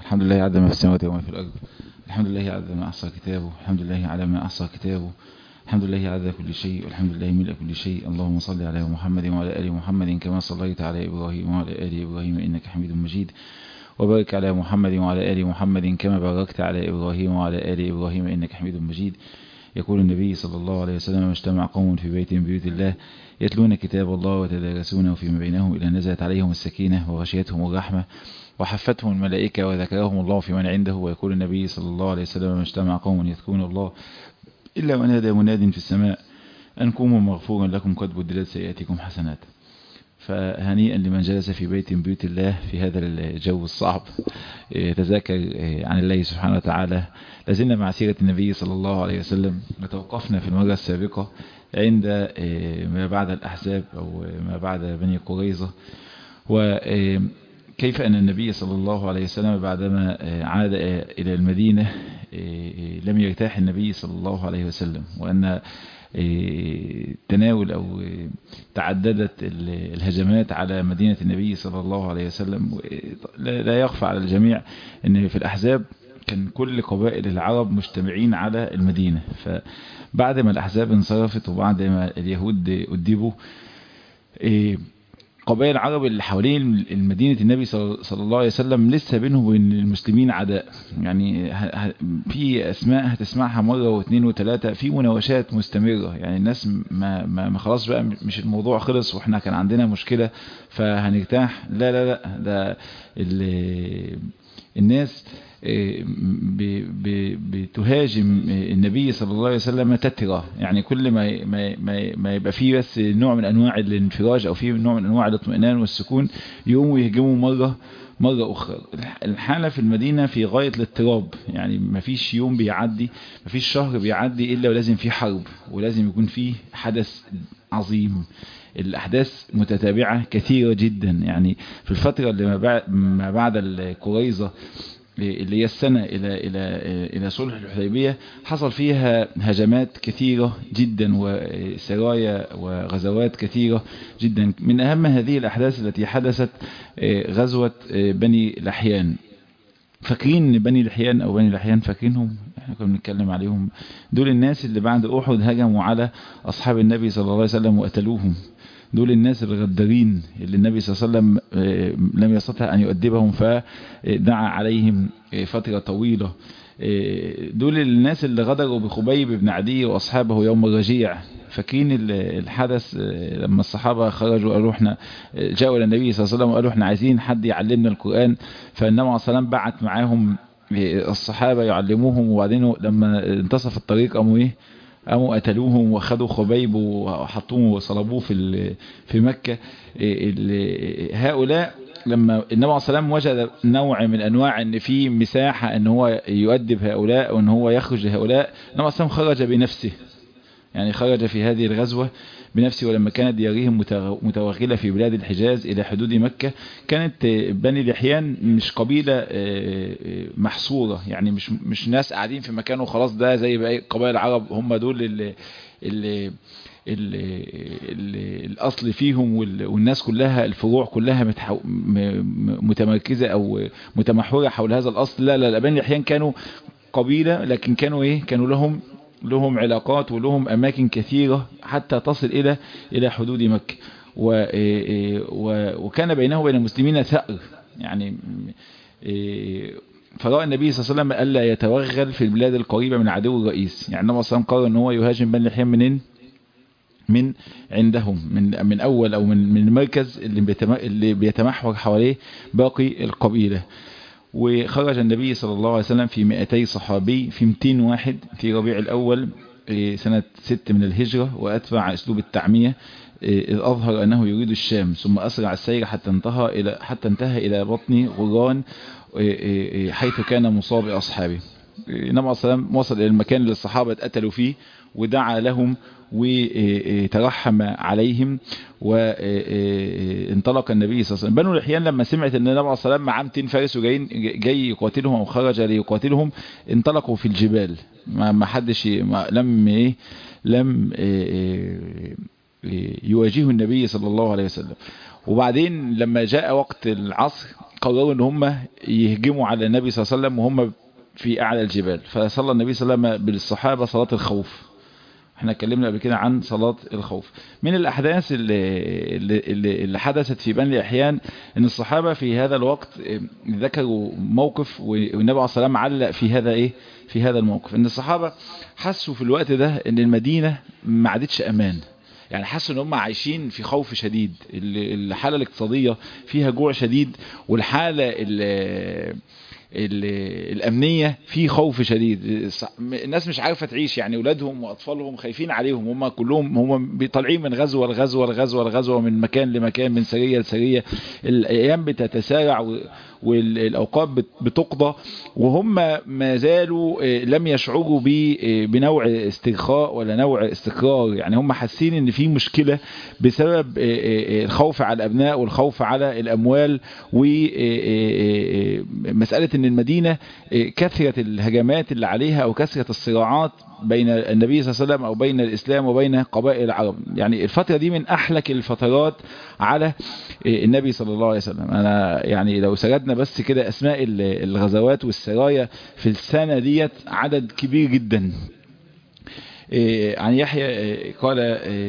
الحمد لله عدد ما في السماوات وما في الأرض الحمد لله عدد ما أحصى كتابه الحمد لله على ما أحصى كتابه الحمد لله عدد كل شيء والحمد لله ملء كل شيء اللهم صل على محمد وعلى آل محمد كما صليت على إبراهيم وعلى آل إبراهيم إنك حميد مجيد وبارك على محمد وعلى آل محمد كما باركت على إبراهيم وعلى آل إبراهيم إنك حميد مجيد يقول النبي صلى الله عليه وسلم ما اجتمع قوم في بيت من بيوت الله يتلون كتاب الله وتدارسونه فيما بينهم إلى نزلت عليهم السكينة وغشيتهم الرحمة وحفتهم الملائكة وذكرهم الله في من عنده ويقول النبي صلى الله عليه وسلم ما اجتمع قوم يذكرون الله إلا ونادى مناد في السماء أن قوموا مغفورا لكم قد بدلت سيئاتكم حسنات فهنيئا لمن جلس في بيت من بيوت الله في هذا الجو الصعب يتذاكر عن الله سبحانه وتعالى لازلنا مع سيرة النبي صلى الله عليه وسلم وتوقفنا في المرة السابقة عند ما بعد الأحزاب أو ما بعد بني قريظة وكيف أن النبي صلى الله عليه وسلم بعدما عاد إلى المدينة لم يرتاح النبي صلى الله عليه وسلم وأن تناول أو تعددت الهجمات على مدينة النبي صلى الله عليه وسلم لا يخفى على الجميع أن في الأحزاب كان كل قبائل العرب مجتمعين على المدينة فبعد ما الأحزاب انصرفت وبعد ما اليهود أدبوا قبائل العرب اللي حوالين المدينة النبي صلى الله عليه وسلم لسه بينهم وبين المسلمين عداء يعني في أسماء هتسمعها مرة واثنين وثلاثة في مناوشات مستمرة يعني الناس ما, ما, ما خلاص بقى مش الموضوع خلص واحنا كان عندنا مشكلة فهنرتاح لا لا لا ده الناس بتهاجم النبي صلى الله عليه وسلم تترى يعني كل ما ما ما يبقى فيه بس نوع من انواع الانفراج او فيه نوع من انواع الاطمئنان والسكون يقوموا يهجموا مره مرة أخرى الحالة في المدينة في غاية الاضطراب يعني ما فيش يوم بيعدي ما فيش شهر بيعدي إلا ولازم فيه حرب ولازم يكون فيه حدث عظيم الأحداث متتابعة كثيرة جدا يعني في الفترة اللي ما بعد القريظة اللي هي السنة إلى إلى إلى صلح الحديبية حصل فيها هجمات كثيرة جدا وسرايا وغزوات كثيرة جدا من أهم هذه الأحداث التي حدثت غزوة بني لحيان فاكرين بني لحيان أو بني لحيان فاكرينهم احنا كنا بنتكلم عليهم دول الناس اللي بعد أحد هجموا على أصحاب النبي صلى الله عليه وسلم وقتلوهم دول الناس الغدارين اللي النبي صلى الله عليه وسلم لم يستطع أن يؤدبهم فدعا عليهم فترة طويلة دول الناس اللي غدروا بخبيب بن عدي وأصحابه يوم الرجيع فاكرين الحدث لما الصحابة خرجوا قالوا احنا جاءوا إلى النبي صلى الله عليه وسلم وقالوا احنا عايزين حد يعلمنا القرآن فالنبي عليه الصلاة والسلام بعت معاهم الصحابة يعلموهم وبعدين لما انتصف الطريق قاموا ايه قاموا قتلوهم واخدوا خبيب وحطوه وصلبوه في في مكة هؤلاء لما النبي عليه الصلاه وجد نوع من انواع ان في مساحة ان هو يؤدب هؤلاء وان هو يخرج لهؤلاء النبي عليه الصلاه خرج بنفسه يعني خرج في هذه الغزوة بنفسه ولما كانت ديارهم متوغلة في بلاد الحجاز إلى حدود مكة كانت بني لحيان مش قبيلة محصورة يعني مش مش ناس قاعدين في مكان وخلاص ده زي باقي قبائل العرب هم دول اللي, اللي الأصل فيهم والناس كلها الفروع كلها متمركزة أو متمحورة حول هذا الأصل لا لا بني لحيان كانوا قبيلة لكن كانوا إيه كانوا لهم لهم علاقات ولهم أماكن كثيرة حتى تصل إلى إلى حدود مكة وكان بينه وبين المسلمين ثأر يعني فرأى النبي صلى الله عليه وسلم ألا يتوغل في البلاد القريبة من عدو الرئيس يعني النبي صلى الله عليه وسلم قرر أن هو يهاجم بني لحيان منين من عندهم من من أول أو من من المركز اللي اللي بيتمحور حواليه باقي القبيلة وخرج النبي صلى الله عليه وسلم في 200 صحابي في 200 واحد في ربيع الأول سنة 6 من الهجرة وأتبع أسلوب التعمية إذ أظهر أنه يريد الشام ثم أسرع السير حتى انتهى إلى حتى انتهى إلى بطن غران حيث كان مصاب أصحابه النبي صلى الله عليه وسلم وصل إلى المكان اللي الصحابة اتقتلوا فيه ودعا لهم وترحم عليهم وانطلق النبي صلى الله عليه وسلم بنو الحيان لما سمعت ان النبي صلى الله عليه وسلم معاه 200 فارس وجايين جاي يقاتلهم او خرج ليقاتلهم انطلقوا في الجبال ما حدش ما لم ايه لم يواجهه النبي صلى الله عليه وسلم وبعدين لما جاء وقت العصر قرروا ان هم يهجموا على النبي صلى الله عليه وسلم وهم في اعلى الجبال فصلى النبي صلى الله عليه وسلم بالصحابة صلاة الخوف احنا اتكلمنا قبل كده عن صلاة الخوف من الاحداث اللي, اللي, اللي حدثت في بني الاحيان ان الصحابة في هذا الوقت ذكروا موقف والنبي عليه الصلاة والسلام علق في هذا ايه في هذا الموقف ان الصحابة حسوا في الوقت ده ان المدينة ما عادتش امان يعني حسوا ان هم عايشين في خوف شديد الحالة الاقتصادية فيها جوع شديد والحالة الأمنية في خوف شديد الناس مش عارفة تعيش يعني أولادهم وأطفالهم خايفين عليهم هم كلهم هم طالعين من غزوة لغزوة لغزوة لغزوة من مكان لمكان من سرية لسرية الأيام بتتسارع والأوقات بتقضى وهم ما زالوا لم يشعروا بنوع استرخاء ولا نوع استقرار يعني هم حاسين ان في مشكلة بسبب الخوف على الأبناء والخوف على الأموال ومسألة ان المدينة كثرة الهجمات اللي عليها او كثرة الصراعات بين النبي صلى الله عليه وسلم او بين الاسلام وبين قبائل العرب يعني الفترة دي من احلك الفترات على النبي صلى الله عليه وسلم انا يعني لو سردنا بس كده اسماء الغزوات والسرايا في السنة ديت عدد كبير جدا عن يحيى قال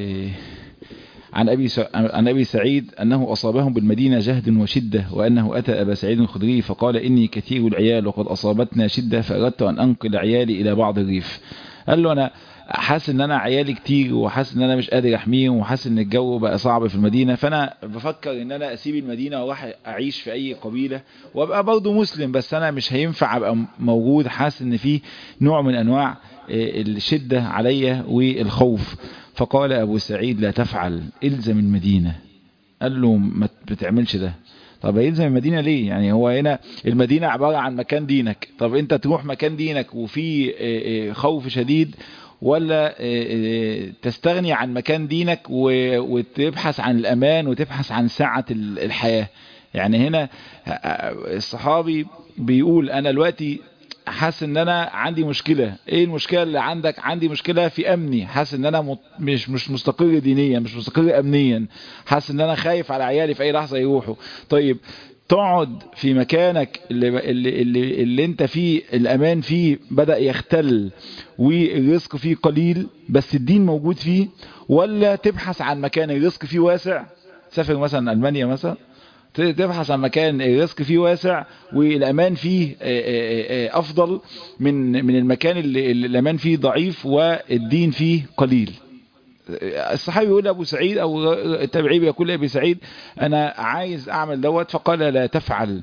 عن أبي, عن أبي سعيد أنه أصابهم بالمدينة جهد وشدة وأنه أتى أبا سعيد الخدري فقال إني كثير العيال وقد أصابتنا شدة فأردت أن أنقل عيالي إلى بعض الريف قال له أنا حاسس ان انا عيالي كتير وحاسس ان انا مش قادر احميهم وحاسس ان الجو بقى صعب في المدينة فانا بفكر ان انا اسيب المدينة واروح اعيش في اي قبيلة وابقى برضه مسلم بس انا مش هينفع ابقى موجود حاسس ان في نوع من انواع الشدة عليا والخوف فقال ابو سعيد لا تفعل الزم المدينة قال له ما بتعملش ده طب يلزم المدينة ليه يعني هو هنا المدينة عبارة عن مكان دينك طب انت تروح مكان دينك وفي خوف شديد ولا تستغني عن مكان دينك وتبحث عن الأمان وتبحث عن سعة الحياة يعني هنا الصحابي بيقول أنا دلوقتي حاسس ان انا عندي مشكلة ايه المشكلة اللي عندك عندي مشكلة في امني حاسس ان انا مش مش مستقر دينيا مش مستقر امنيا حاسس ان انا خايف على عيالي في اي لحظة يروحوا طيب تقعد في مكانك اللي, اللي, اللي, اللي انت فيه الامان فيه بدأ يختل والرزق فيه قليل بس الدين موجود فيه ولا تبحث عن مكان الرزق فيه واسع تسافر مثلا المانيا مثلا تبحث عن مكان الرزق فيه واسع والامان فيه افضل من من المكان اللي الامان فيه ضعيف والدين فيه قليل الصحابي يقول لابو سعيد او التابعي بيقول لابي سعيد انا عايز اعمل دوت فقال لا تفعل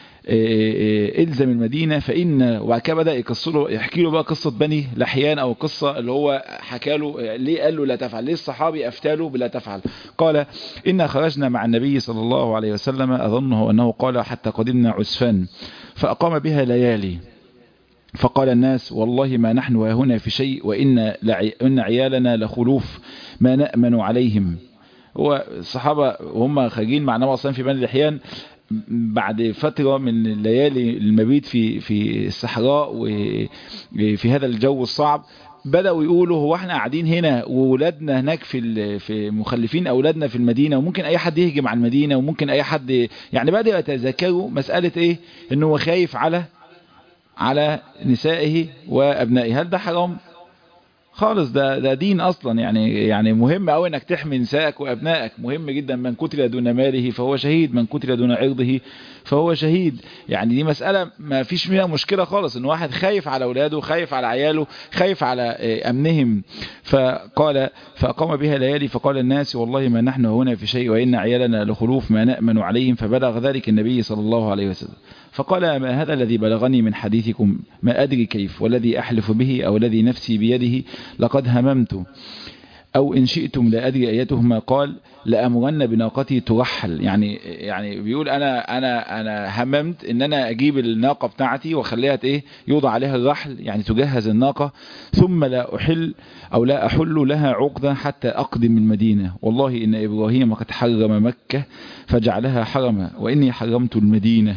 الزم المدينة فإن وبعد كده بدأ يقصله يحكي له بقى قصة بني لحيان أو قصة اللي هو حكى له ليه قال له لا تفعل ليه الصحابي أفتاله بلا تفعل قال إنا خرجنا مع النبي صلى الله عليه وسلم أظنه أنه قال حتى قدمنا عسفان فأقام بها ليالي فقال الناس والله ما نحن هنا في شيء وإن, إن عيالنا لخلوف ما نأمن عليهم هو الصحابة هم خارجين مع النبي صلى في بني الأحيان بعد فترة من الليالي المبيت في في الصحراء وفي هذا الجو الصعب بدأوا يقولوا هو احنا قاعدين هنا وولادنا هناك في في مخلفين اولادنا في المدينة وممكن اي حد يهجم على المدينة وممكن اي حد يعني بدأوا يتذكروا مسألة ايه ان هو خايف على على نسائه وابنائه هل ده حرام خالص ده ده دين اصلا يعني يعني مهم قوي انك تحمي نسائك وابنائك مهم جدا من قتل دون ماله فهو شهيد من قتل دون عرضه فهو شهيد يعني دي مسألة ما فيش فيها مشكلة خالص ان واحد خايف على اولاده خايف على عياله خايف على امنهم فقال فاقام بها ليالي فقال الناس والله ما نحن هنا في شيء وان عيالنا لخلوف ما نأمن عليهم فبلغ ذلك النبي صلى الله عليه وسلم فقال ما هذا الذي بلغني من حديثكم ما أدري كيف والذي أحلف به أو الذي نفسي بيده لقد هممت أو إن شئتم لا أدري أيتهما قال لأمرن بناقتي ترحل يعني يعني بيقول أنا أنا أنا هممت إن أنا أجيب الناقة بتاعتي وأخليها إيه يوضع عليها الرحل يعني تجهز الناقة ثم لا أحل أو لا أحل لها عقدة حتى أقدم المدينة والله إن إبراهيم قد حرم مكة فجعلها حرما وإني حرمت المدينة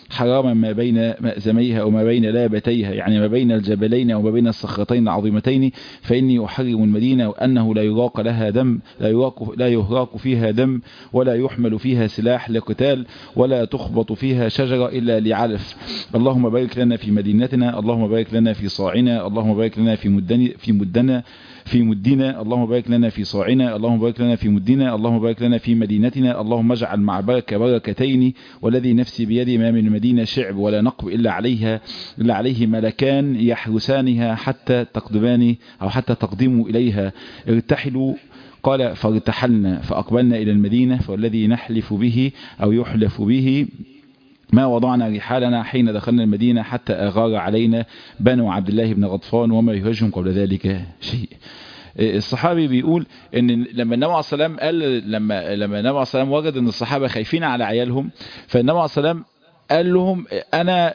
حراما ما بين مأزميها وما بين لابتيها يعني ما بين الجبلين وما بين الصخرتين العظيمتين فإني أحرم المدينة وأنه لا يراق لها دم لا يراق, لا يهراق فيها دم ولا يحمل فيها سلاح لقتال ولا تخبط فيها شجرة إلا لعلف اللهم بارك لنا في مدينتنا اللهم بارك لنا في صاعنا اللهم بارك لنا في مدنا في مدنا في مدنا اللهم بارك لنا في صاعنا اللهم بارك لنا في مدنا اللهم بارك لنا في مدينتنا اللهم اجعل مع بركة بركتين والذي نفسي بيدي ما من مدينة شعب ولا نقب إلا عليها إلا عليه ملكان يحرسانها حتى تقدمان أو حتى تقدموا إليها ارتحلوا قال فارتحلنا فأقبلنا إلى المدينة فالذي نحلف به أو يحلف به ما وضعنا رحالنا حين دخلنا المدينة حتى أغار علينا بنو عبد الله بن غطفان وما يهجهم قبل ذلك شيء الصحابي بيقول ان لما النبي عليه السلام قال لما لما النبي عليه السلام وجد ان الصحابه خايفين على عيالهم فالنبي عليه السلام قال لهم انا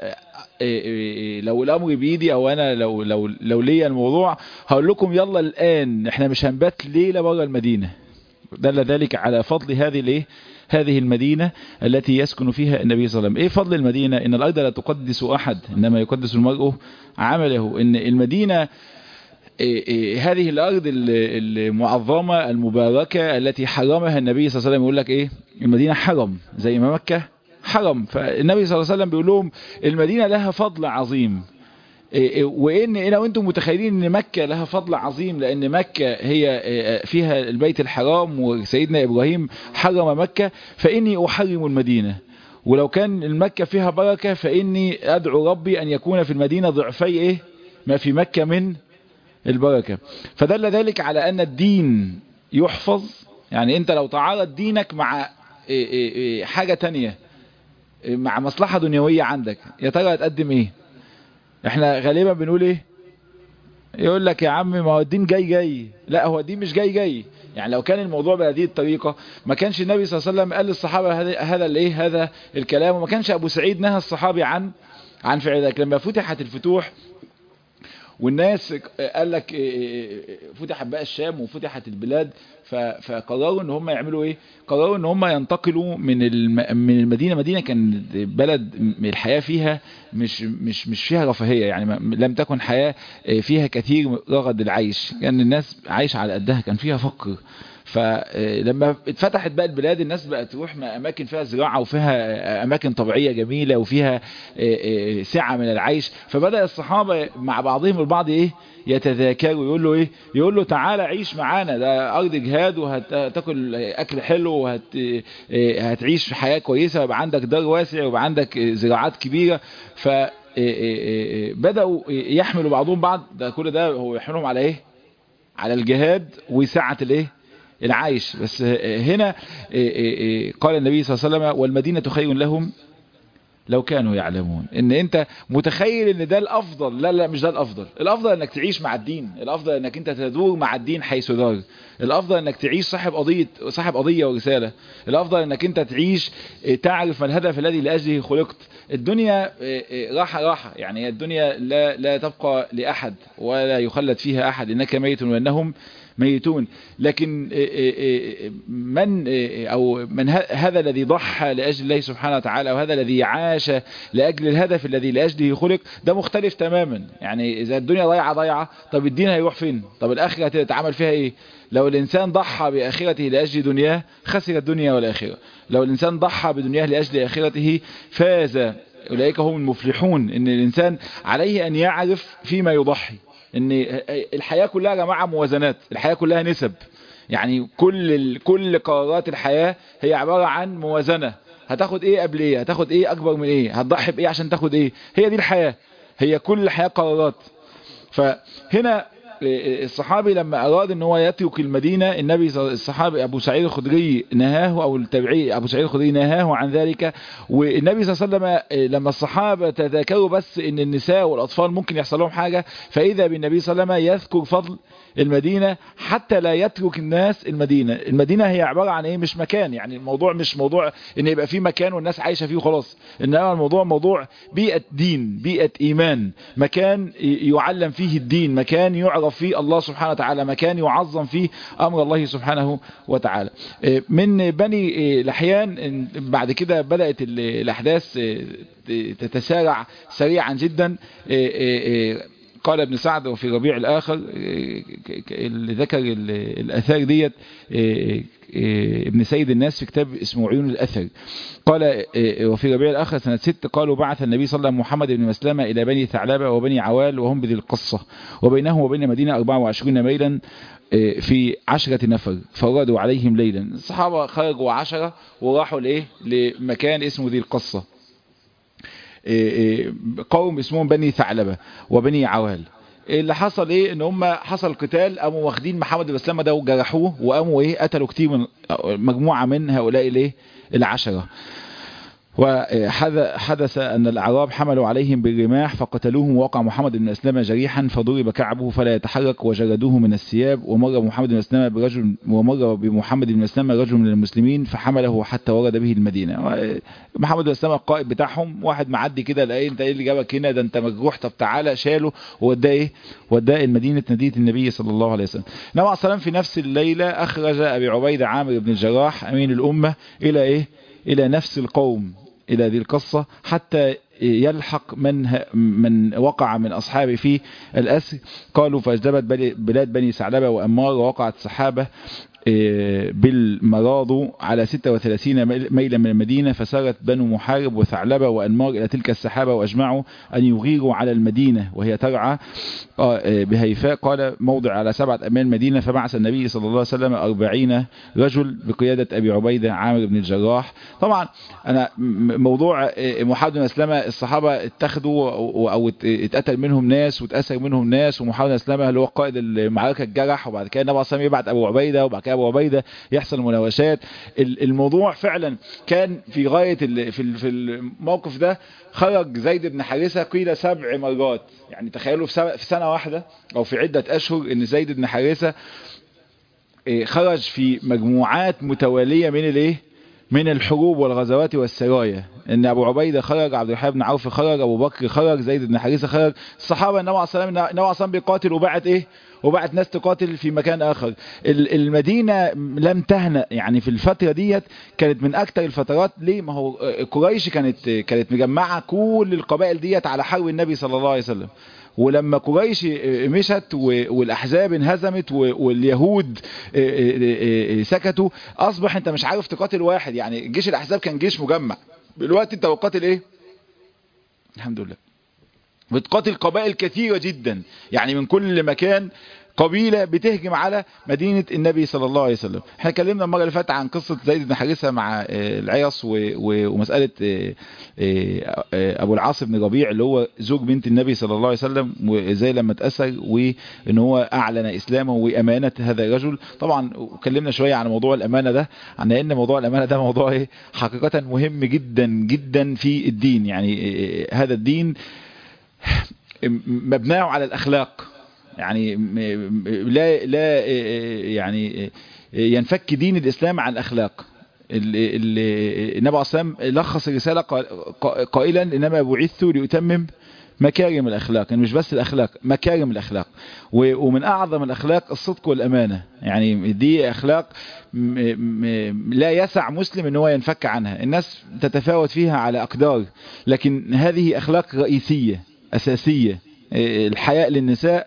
لو الامر بايدي او انا لو لو لو ليا الموضوع هقول لكم يلا الان احنا مش هنبات ليله بره المدينه دل ذلك على فضل هذه الايه هذه المدينة التي يسكن فيها النبي صلى الله عليه وسلم ايه فضل المدينة ان الارض لا تقدس احد انما يقدس المرء عمله ان المدينة إيه إيه هذه الارض المعظمة المباركة التي حرمها النبي صلى الله عليه وسلم يقول لك ايه المدينة حرم زي ما مكة حرم فالنبي صلى الله عليه وسلم بيقول لهم المدينة لها فضل عظيم وان انا وانتم متخيلين ان مكة لها فضل عظيم لان مكة هي فيها البيت الحرام وسيدنا ابراهيم حرم مكة فاني احرم المدينة ولو كان المكة فيها بركة فاني ادعو ربي ان يكون في المدينة ضعفي ايه ما في مكة من البركة فدل ذلك على ان الدين يحفظ يعني انت لو تعارض دينك مع حاجة تانية مع مصلحة دنيوية عندك يا ترى هتقدم ايه احنا غالبا بنقول ايه يقول لك يا عم ما هو الدين جاي جاي لا هو الدين مش جاي جاي يعني لو كان الموضوع بهذه الطريقة ما كانش النبي صلى الله عليه وسلم قال للصحابة هذا هذا الايه هذا الكلام وما كانش ابو سعيد نهى الصحابي عن عن فعل ذلك لما فتحت الفتوح والناس قال لك فتحت بقى الشام وفتحت البلاد فقرروا ان هم يعملوا ايه قرروا ان هم ينتقلوا من من المدينه مدينه كان بلد الحياه فيها مش مش مش فيها رفاهيه يعني لم تكن حياه فيها كثير رغد العيش كان الناس عايشه على قدها كان فيها فقر فلما اتفتحت بقى البلاد الناس بقت تروح اماكن فيها زراعه وفيها اماكن طبيعيه جميله وفيها سعه من العيش فبدا الصحابه مع بعضهم البعض ايه يتذاكروا يقول له ايه يقول له تعالى عيش معانا ده ارض جهاد وهتاكل اكل حلو وهتعيش في حياه كويسه ويبقى عندك دار واسع ويبقى عندك زراعات كبيره ف بداوا يحملوا بعضهم بعض ده كل ده هو يحملهم على ايه على الجهاد وسعه الايه العيش بس هنا قال النبي صلى الله عليه وسلم والمدينة خير لهم لو كانوا يعلمون ان انت متخيل ان ده الافضل لا لا مش ده الافضل الافضل انك تعيش مع الدين الافضل انك انت تدور مع الدين حيث دار الافضل انك تعيش صاحب قضية صاحب قضية ورسالة الافضل انك انت تعيش تعرف ما الهدف الذي لاجله خلقت الدنيا راحة راحة يعني الدنيا لا لا تبقى لاحد ولا يخلد فيها احد انك ميت وانهم ميتون لكن من أو من هذا الذي ضحى لأجل الله سبحانه وتعالى وهذا الذي عاش لأجل الهدف الذي لأجله خلق ده مختلف تماما يعني إذا الدنيا ضيعة ضيعة طب الدين هيروح فين طب الآخرة هتتعامل فيها إيه لو الإنسان ضحى بآخرته لأجل دنياه خسر الدنيا والآخرة لو الإنسان ضحى بدنياه لأجل آخرته فاز أولئك هم المفلحون إن الإنسان عليه أن يعرف فيما يضحي ان الحياة كلها يا جماعة موازنات الحياة كلها نسب يعني كل كل قرارات الحياة هي عبارة عن موازنة هتاخد ايه قبل ايه هتاخد ايه اكبر من ايه هتضحي بايه عشان تاخد ايه هي دي الحياة هي كل الحياة قرارات فهنا الصحابي لما أراد ان هو يترك المدينة النبي الصحابي أبو سعيد الخدري نهاه أو التابعي أبو سعيد الخدري نهاه عن ذلك والنبي صلى الله عليه وسلم لما الصحابة تذاكروا بس ان النساء والأطفال ممكن يحصل لهم حاجة فإذا بالنبي صلى الله عليه وسلم يذكر فضل المدينة حتى لا يترك الناس المدينة المدينة هي عبارة عن ايه مش مكان يعني الموضوع مش موضوع ان يبقى فيه مكان والناس عايشة فيه وخلاص انما الموضوع موضوع بيئة دين بيئة ايمان مكان يعلم فيه الدين مكان يعرف يعرف فيه الله سبحانه وتعالى مكان يعظم فيه أمر الله سبحانه وتعالى من بني لحيان بعد كده بدأت الأحداث تتسارع سريعا جدا قال ابن سعد وفي ربيع الآخر اللي ذكر الأثار ديت ابن سيد الناس في كتاب اسمه عيون الأثر قال وفي ربيع الآخر سنة ست قالوا بعث النبي صلى الله عليه وسلم محمد بن مسلمة إلى بني ثعلبة وبني عوال وهم بذي القصة وبينهم وبين مدينة 24 ميلا في عشرة نفر فردوا عليهم ليلا الصحابة خرجوا عشرة وراحوا لإيه لمكان اسمه ذي القصة قوم اسمهم بني ثعلبة وبني عوال اللي حصل ايه ان هم حصل قتال قاموا واخدين محمد بن مسلمة ده وجرحوه وقاموا ايه قتلوا كتير من مجموعة من هؤلاء الايه العشرة وحدث أن الأعراب حملوا عليهم بالرماح فقتلوهم ووقع محمد بن أسلمة جريحا فضرب كعبه فلا يتحرك وجلدوه من الثياب ومر محمد بن أسلمة برجل ومر بمحمد بن أسلمة رجل من المسلمين فحمله حتى ورد به المدينة محمد بن أسلمة القائد بتاعهم واحد معدي كده لقى انت ايه اللي جابك هنا ده انت مجروح طب تعالى شاله ووداه ايه وداه المدينة ندية النبي صلى الله عليه وسلم النبي عليه السلام في نفس الليلة أخرج أبي عبيدة عامر بن الجراح أمين الأمة إلى ايه إلى نفس القوم إلى ذي القصة حتى يلحق من من وقع من أصحابه في الأسر قالوا فاجدبت بلاد بني ثعلبة وأمار ووقعت سحابة بالمراض على 36 ميلا من المدينة فسارت بنو محارب وثعلبة وأنمار إلى تلك السحابة وأجمعوا أن يغيروا على المدينة وهي ترعى بهيفاء قال موضع على سبعة أمان مدينة فبعث النبي صلى الله عليه وسلم أربعين رجل بقيادة أبي عبيدة عامر بن الجراح طبعا أنا موضوع محمد بن أسلمة الصحابة اتخذوا أو اتقتل منهم ناس واتأثر منهم ناس ومحمد بن أسلمة اللي هو قائد المعركة الجرح وبعد كده النبي صلى الله عليه وسلم يبعت أبو عبيدة وبعد كده ابو عبيده يحصل مناوشات الموضوع فعلا كان في غايه في الموقف ده خرج زيد بن حارثه قيل سبع مرات يعني تخيلوا في سنه واحده او في عده اشهر ان زيد بن حارثه خرج في مجموعات متواليه من الايه من الحروب والغزوات والسرايا ان ابو عبيده خرج عبد الرحمن بن عوف خرج ابو بكر خرج زيد بن حارثه خرج الصحابه النبي عليه الصلاه والسلام النبي عليه الصلاه بيقاتل وبعت ايه وبعت ناس تقاتل في مكان اخر المدينه لم تهنأ يعني في الفتره ديت كانت من اكثر الفترات ليه ما هو قريش كانت كانت مجمعه كل القبائل ديت على حرب النبي صلى الله عليه وسلم ولما قريش مشت والاحزاب انهزمت واليهود سكتوا اصبح انت مش عارف تقاتل واحد يعني جيش الاحزاب كان جيش مجمع دلوقتي انت بتقاتل ايه الحمد لله بتقاتل قبائل كثيرة جدا يعني من كل مكان قبيلة بتهجم على مدينة النبي صلى الله عليه وسلم احنا اتكلمنا المرة اللي فاتت عن قصة زيد بن حارثة مع العيص ومسألة ابو العاص بن ربيع اللي هو زوج بنت النبي صلى الله عليه وسلم وازاي لما اتأثر وان هو اعلن اسلامه وامانة هذا الرجل طبعا اتكلمنا شوية عن موضوع الامانة ده عن ان موضوع الامانة ده موضوع ايه حقيقة مهم جدا جدا في الدين يعني هذا الدين مبناه على الاخلاق يعني لا لا يعني ينفك دين الاسلام عن الاخلاق النبي عليه الصلاه لخص الرساله قائلا انما بعثت لاتمم مكارم الاخلاق يعني مش بس الاخلاق مكارم الاخلاق ومن اعظم الاخلاق الصدق والامانه يعني دي اخلاق لا يسع مسلم ان هو ينفك عنها الناس تتفاوت فيها على اقدار لكن هذه اخلاق رئيسيه اساسيه الحياء للنساء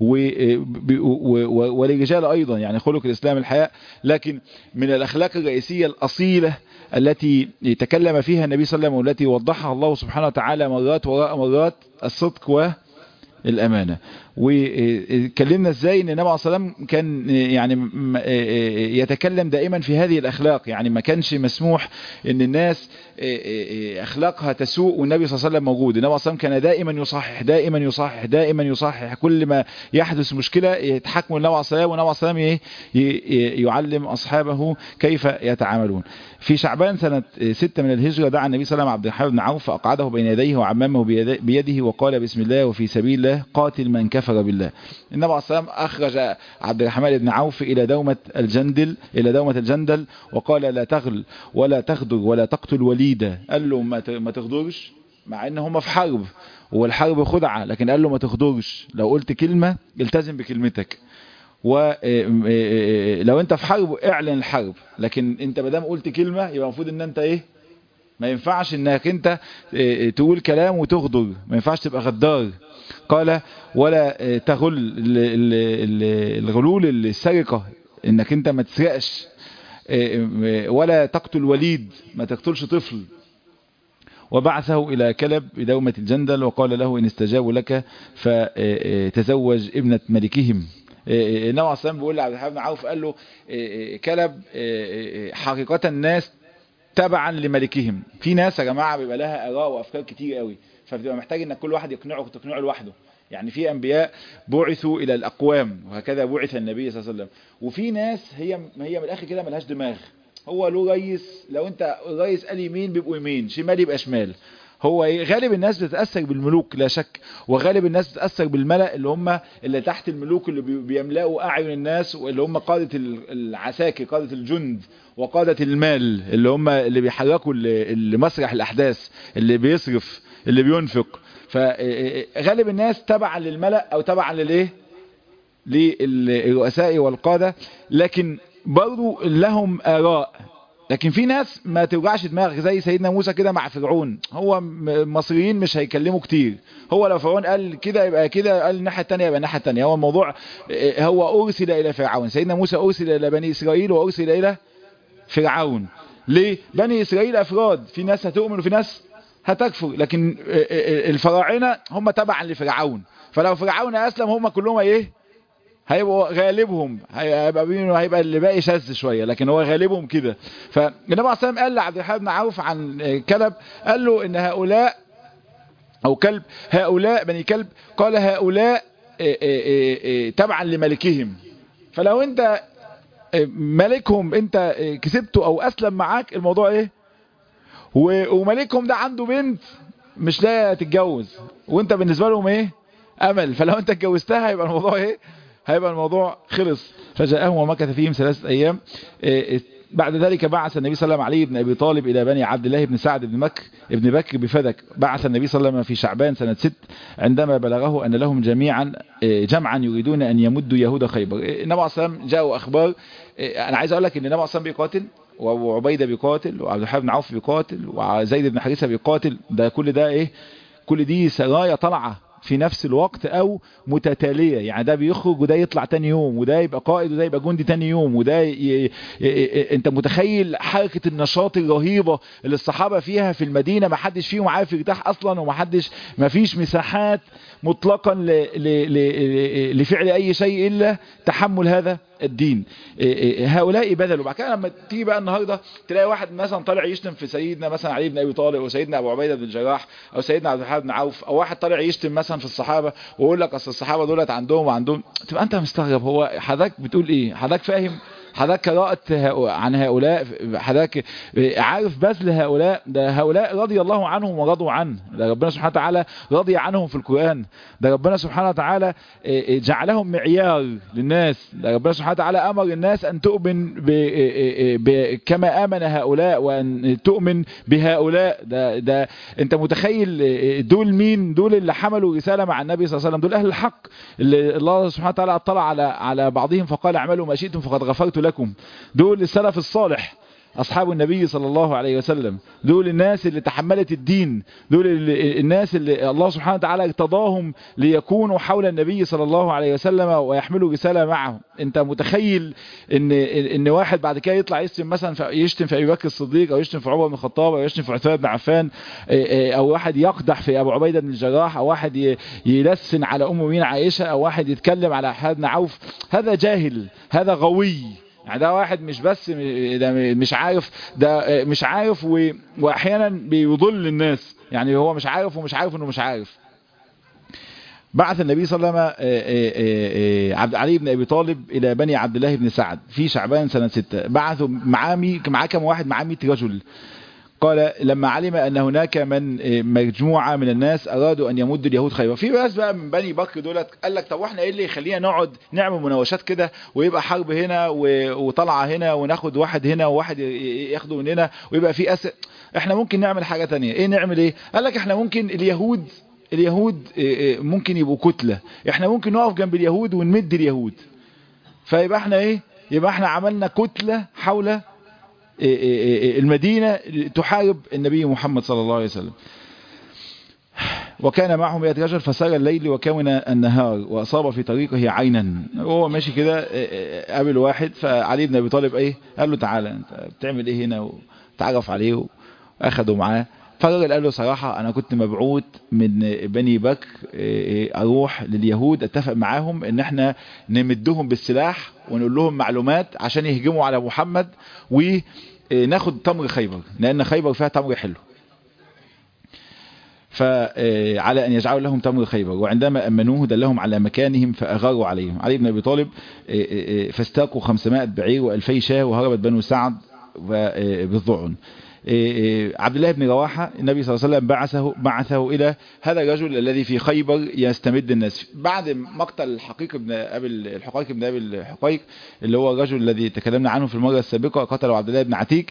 وللرجال أيضا يعني خلق الإسلام الحياء لكن من الأخلاق الرئيسية الأصيلة التي تكلم فيها النبي صلى الله عليه وسلم والتي وضحها الله سبحانه وتعالى مرات وراء مرات الصدق والأمانة واتكلمنا ازاي ان النبي عليه الصلاه والسلام كان يعني يتكلم دائما في هذه الاخلاق يعني ما كانش مسموح ان الناس اخلاقها تسوء والنبي صلى الله عليه وسلم موجود النبي صلى الله عليه وسلم كان دائما يصحح دائما يصحح دائما يصحح كل ما يحدث مشكله يتحكم النبي عليه الصلاه والنبي عليه الصلاه والسلام يعلم اصحابه كيف يتعاملون في شعبان سنة ستة من الهجرة دعا النبي صلى الله عليه وسلم عبد الرحمن بن عوف فأقعده بين يديه وعمامه بيده وقال بسم الله وفي سبيل الله قاتل من كفر بالله النبي عليه الصلاة والسلام أخرج عبد الرحمن بن عوف إلى دومة الجندل إلى دومة الجندل وقال لا تغل ولا تغدر ولا تقتل وليدا قال له ما تغدرش مع ان هم في حرب والحرب خدعة لكن قال له ما تخدرش لو قلت كلمة التزم بكلمتك ولو انت في حرب اعلن الحرب لكن انت ما دام قلت كلمة يبقى المفروض ان انت ايه ما ينفعش انك انت تقول كلام وتغدر ما ينفعش تبقى غدار قال ولا تغل الغلول السرقة انك انت ما تسرقش ولا تقتل وليد ما تقتلش طفل وبعثه إلى كلب بدومة الجندل وقال له إن استجابوا لك فتزوج ابنة ملكهم النبي عليه الصلاة بيقول لعبد الحليم بن عوف قال له كلب حقيقة الناس تبعا لملكهم في ناس يا جماعة بيبقى لها آراء وأفكار كتير قوي فبتبقى محتاج إنك كل واحد يقنعه وتقنعه لوحده يعني في أنبياء بعثوا إلى الأقوام وهكذا بعث النبي صلى الله عليه وسلم وفي ناس هي هي من الآخر كده ملهاش دماغ هو له رئيس لو انت الرئيس قال يمين بيبقوا يمين شمال يبقى شمال هو ايه غالب الناس بتتأثر بالملوك لا شك وغالب الناس بتتأثر بالملأ اللي هم اللي تحت الملوك اللي بيملأوا أعين الناس واللي هم قادة العساكر قادة الجند وقادة المال اللي هم اللي بيحركوا المسرح الأحداث اللي بيصرف اللي بينفق فغالب الناس تبعا للملأ أو تبعا للإيه للرؤساء والقادة لكن برضو لهم آراء لكن في ناس ما توجعش دماغك زي سيدنا موسى كده مع فرعون هو المصريين مش هيكلموا كتير هو لو فرعون قال كده يبقى كده قال الناحية التانية يبقى الناحية التانية هو الموضوع هو أرسل إلى فرعون سيدنا موسى أرسل إلى بني إسرائيل وأرسل إلى فرعون ليه بني إسرائيل أفراد في ناس هتؤمن وفي ناس هتكفر لكن الفراعنة هم تبعا لفرعون فلو فرعون أسلم هم كلهم ايه هيبقوا غالبهم هيبقى بينه هيبقى اللي باقي شاذ شويه لكن هو غالبهم كده فالنبي عليه الصلاه قال لعبد الرحمن بن عوف عن كلب قال له ان هؤلاء او كلب هؤلاء بني كلب قال هؤلاء تبعا لملكهم فلو انت ملكهم انت كسبته او اسلم معاك الموضوع ايه وملكهم ده عنده بنت مش لاقيه تتجوز وانت بالنسبه لهم ايه امل فلو انت اتجوزتها يبقى الموضوع ايه هيبقى الموضوع خلص فجاءهم ومكث فيهم ثلاثة أيام بعد ذلك بعث النبي صلى الله عليه وسلم علي بن أبي طالب إلى بني عبد الله بن سعد بن مكر ابن بكر بفدك بعث النبي صلى الله عليه وسلم في شعبان سنة ست عندما بلغه أن لهم جميعا جمعا يريدون أن يمدوا يهود خيبر النبي عليه الصلاة والسلام جاءوا أخبار أنا عايز أقول لك أن النبي عليه الصلاة والسلام بيقاتل وعبيدة بيقاتل وعبد الحليم بن عوف بيقاتل وزيد بن حارثة بيقاتل ده كل ده إيه كل دي سرايا طلعة في نفس الوقت او متتالية يعني ده بيخرج وده يطلع تاني يوم وده يبقى قائد وده يبقى جندي تاني يوم وده ي... ي... انت متخيل حركة النشاط الرهيبة اللي الصحابة فيها في المدينة ما حدش فيهم عارف يرتاح اصلا وما حدش ما فيش مساحات مطلقا ل... ل... ل... لفعل اي شيء الا تحمل هذا الدين هؤلاء بذلوا بعد كده لما تيجي بقى النهارده تلاقي واحد مثلا طالع يشتم في سيدنا مثلا علي بن ابي طالب او سيدنا ابو عبيده بن الجراح او سيدنا عبد الرحمن بن عوف او واحد طالع يشتم مثلا في الصحابه ويقول لك اصل الصحابه دولت عندهم وعندهم تبقى انت مستغرب هو حضرتك بتقول ايه حضرتك فاهم حضرتك قرأت عن هؤلاء حضرتك عارف بذل هؤلاء ده هؤلاء رضي الله عنهم ورضوا عنه ده ربنا سبحانه وتعالى رضي عنهم في القرآن ده ربنا سبحانه وتعالى جعلهم معيار للناس ده ربنا سبحانه وتعالى أمر الناس أن تؤمن ب ب كما آمن هؤلاء وأن تؤمن بهؤلاء ده, ده أنت متخيل دول مين دول اللي حملوا رسالة مع النبي صلى الله عليه وسلم دول أهل الحق اللي الله سبحانه وتعالى اطلع على على بعضهم فقال اعملوا ما شئتم فقد غفرت لكم دول السلف الصالح أصحاب النبي صلى الله عليه وسلم دول الناس اللي تحملت الدين دول اللي الناس اللي الله سبحانه وتعالى ارتضاهم ليكونوا حول النبي صلى الله عليه وسلم ويحملوا رسالة معه انت متخيل ان ان واحد بعد كده يطلع يشتم مثلا يشتم في ابي بكر الصديق او يشتم في عمر بن الخطاب او يشتم في عثمان بن عفان او واحد يقدح في ابو عبيده بن الجراح او واحد يلسن على ام مين عائشه او واحد يتكلم على حد بن عوف هذا جاهل هذا غوي يعني ده واحد مش بس ده مش عارف ده مش عارف و... واحيانا بيضل الناس يعني هو مش عارف ومش عارف انه مش عارف بعث النبي صلى الله عليه وسلم عبد علي بن ابي طالب الى بني عبد الله بن سعد في شعبان سنه 6 بعثوا معاه معاه كم واحد معاه 100 رجل قال لما علم ان هناك من مجموعه من الناس ارادوا ان يمدوا اليهود خيبر في ناس بقى من بني بكر دولت قال لك طب واحنا ايه اللي يخلينا نقعد نعمل مناوشات كده ويبقى حرب هنا وطلعه هنا وناخد واحد هنا وواحد ياخده من هنا ويبقى في اسر احنا ممكن نعمل حاجه تانية ايه نعمل ايه قال لك احنا ممكن اليهود اليهود ممكن يبقوا كتلة احنا ممكن نقف جنب اليهود ونمد اليهود فيبقى احنا ايه يبقى احنا عملنا كتلة حول المدينة تحارب النبي محمد صلى الله عليه وسلم وكان معهم مئة رجل فسار الليل وكون النهار وأصاب في طريقه عينا وهو ماشي كده قابل واحد فعلي بن أبي طالب ايه قال له تعالى انت بتعمل ايه هنا وتعرف عليه واخده معاه فالراجل قال له صراحة أنا كنت مبعوث من بني بكر أروح لليهود أتفق معاهم إن إحنا نمدهم بالسلاح ونقول لهم معلومات عشان يهجموا على محمد وناخد تمر خيبر لأن خيبر فيها تمر حلو فعلى أن يجعلوا لهم تمر خيبر وعندما أمنوه دلهم على مكانهم فأغاروا عليهم علي بن أبي طالب فاستاقوا 500 بعير و2000 شاه وهربت بنو سعد بالضعن عبد الله بن رواحة النبي صلى الله عليه وسلم بعثه بعثه إلى هذا الرجل الذي في خيبر يستمد الناس بعد مقتل الحقيق بن أبي الحقيق بن أبي الحقيق اللي هو الرجل الذي تكلمنا عنه في المرة السابقة قتله عبد الله بن عتيك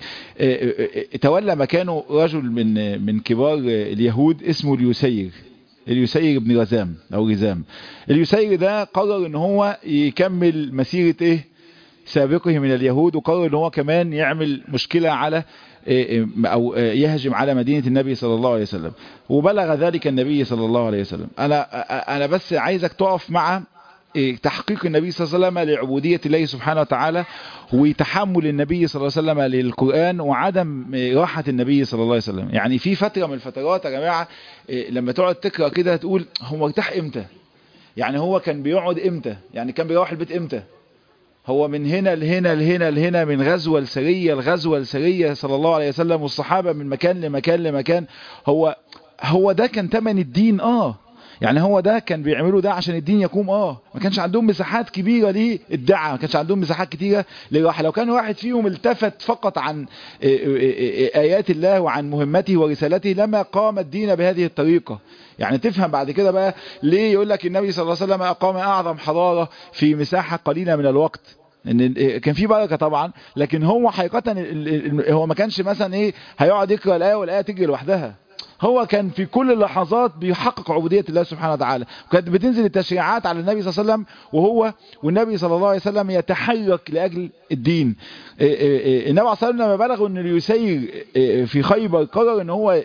تولى مكانه رجل من من كبار اليهود اسمه اليسير اليسير بن غزام أو غزام اليسير ده قرر ان هو يكمل مسيرة ايه سابقه من اليهود وقرر ان هو كمان يعمل مشكلة على او يهجم على مدينة النبي صلى الله عليه وسلم وبلغ ذلك النبي صلى الله عليه وسلم انا انا بس عايزك تقف مع تحقيق النبي صلى الله عليه وسلم لعبودية الله سبحانه وتعالى وتحمل النبي صلى الله عليه وسلم للقرآن وعدم راحة النبي صلى الله عليه وسلم يعني في فترة من الفترات يا جماعة لما تقعد تقرأ كده تقول هو مرتاح امتى يعني هو كان بيقعد امتى يعني كان بيروح البيت امتى هو من هنا لهنا لهنا لهنا من غزوة لسرية الغزوة لسرية صلى الله عليه وسلم والصحابة من مكان لمكان لمكان هو هو ده كان تمن الدين اه يعني هو ده كان بيعملوا ده عشان الدين يقوم اه ما كانش عندهم مساحات كبيرة للدعاء ما كانش عندهم مساحات كتيرة للراحة لو كان واحد فيهم التفت فقط عن آيات الله وعن مهمته ورسالته لما قام الدين بهذه الطريقة يعني تفهم بعد كده بقى ليه يقول لك النبي صلى الله عليه وسلم أقام أعظم حضارة في مساحة قليلة من الوقت ان كان في بركه طبعا لكن هو حقيقه هو ما كانش مثلا ايه هيقعد يقرا الايه والايه تجري لوحدها هو كان في كل اللحظات بيحقق عبودية الله سبحانه وتعالى وكانت بتنزل التشريعات على النبي صلى الله عليه وسلم وهو والنبي صلى الله عليه وسلم يتحرك لأجل الدين النبي صلى الله عليه وسلم لما بلغوا ان اليسير في خيبر قرر ان هو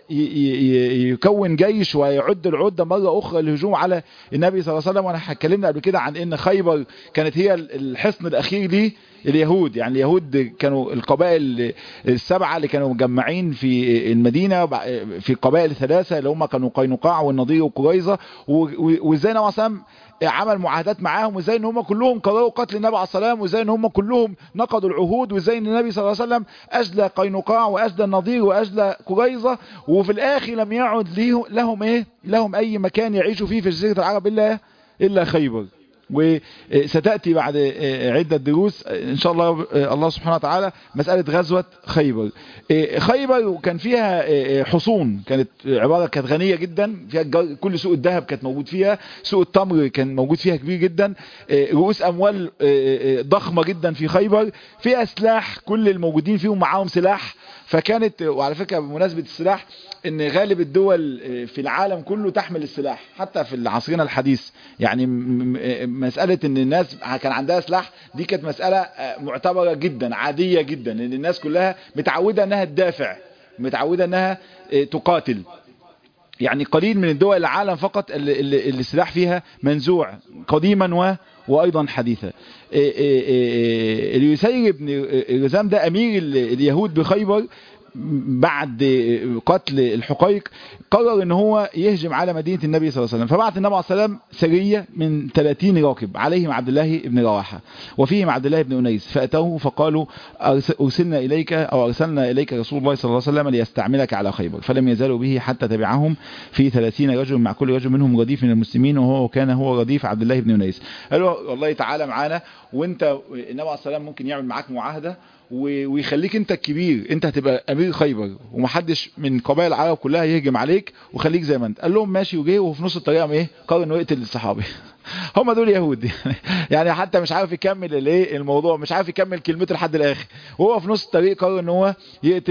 يكون جيش ويعد العدة مرة اخرى للهجوم على النبي صلى الله عليه وسلم وانا اتكلمنا قبل كده عن ان خيبر كانت هي الحصن الاخير ليه اليهود يعني اليهود كانوا القبائل السبعة اللي كانوا مجمعين في المدينة في القبائل الثلاثة اللي هم كانوا قينقاع والنضير وقريظة وازاي نوع سام عمل معاهدات معاهم وازاي ان هم كلهم قرروا قتل النبي عليه السلام وازاي ان هم كلهم نقضوا العهود وازاي ان النبي صلى الله عليه وسلم اجلى قينقاع واجلى النضير واجلى قريظة وفي الاخر لم يعد لهم ايه لهم اي مكان يعيشوا فيه في جزيرة العرب الا الا خيبر وستأتي بعد عدة دروس إن شاء الله الله سبحانه وتعالى مسألة غزوة خيبر خيبر كان فيها حصون كانت عبارة كانت غنية جدا فيها كل سوق الذهب كانت موجود فيها سوق التمر كان موجود فيها كبير جدا رؤوس أموال ضخمة جدا في خيبر فيها سلاح كل الموجودين فيهم معاهم سلاح فكانت وعلى فكرة بمناسبة السلاح ان غالب الدول في العالم كله تحمل السلاح حتى في عصرنا الحديث يعني مسألة ان الناس كان عندها سلاح دي كانت مسألة معتبرة جدا عادية جدا ان الناس كلها متعودة انها تدافع متعودة انها تقاتل يعني قليل من الدول العالم فقط اللي السلاح فيها منزوع قديما و وايضا حديثا اليسير بن غزام ده امير اليهود بخيبر بعد قتل الحقيق قرر ان هو يهجم على مدينة النبي صلى الله عليه وسلم فبعث النبي عليه السلام سرية من 30 راكب عليهم عبد الله بن رواحة وفيهم عبد الله بن أنيس فأتوه فقالوا أرسلنا إليك أو أرسلنا إليك رسول الله صلى الله عليه وسلم ليستعملك على خيبر فلم يزالوا به حتى تبعهم في 30 رجل مع كل رجل منهم رديف من المسلمين وهو كان هو رديف عبد الله بن أنيس قالوا والله تعالى معانا وانت النبي عليه السلام ممكن يعمل معاك معاهدة ويخليك انت الكبير انت هتبقى امير خيبر ومحدش من قبائل العرب كلها يهجم عليك وخليك زي ما انت قال لهم ماشي وجه وفي نص الطريق ايه قرر انه يقتل الصحابي هم دول يهود يعني حتى مش عارف يكمل الايه الموضوع مش عارف يكمل كلمته لحد الاخر وهو في نص الطريق قرر ان هو يقتل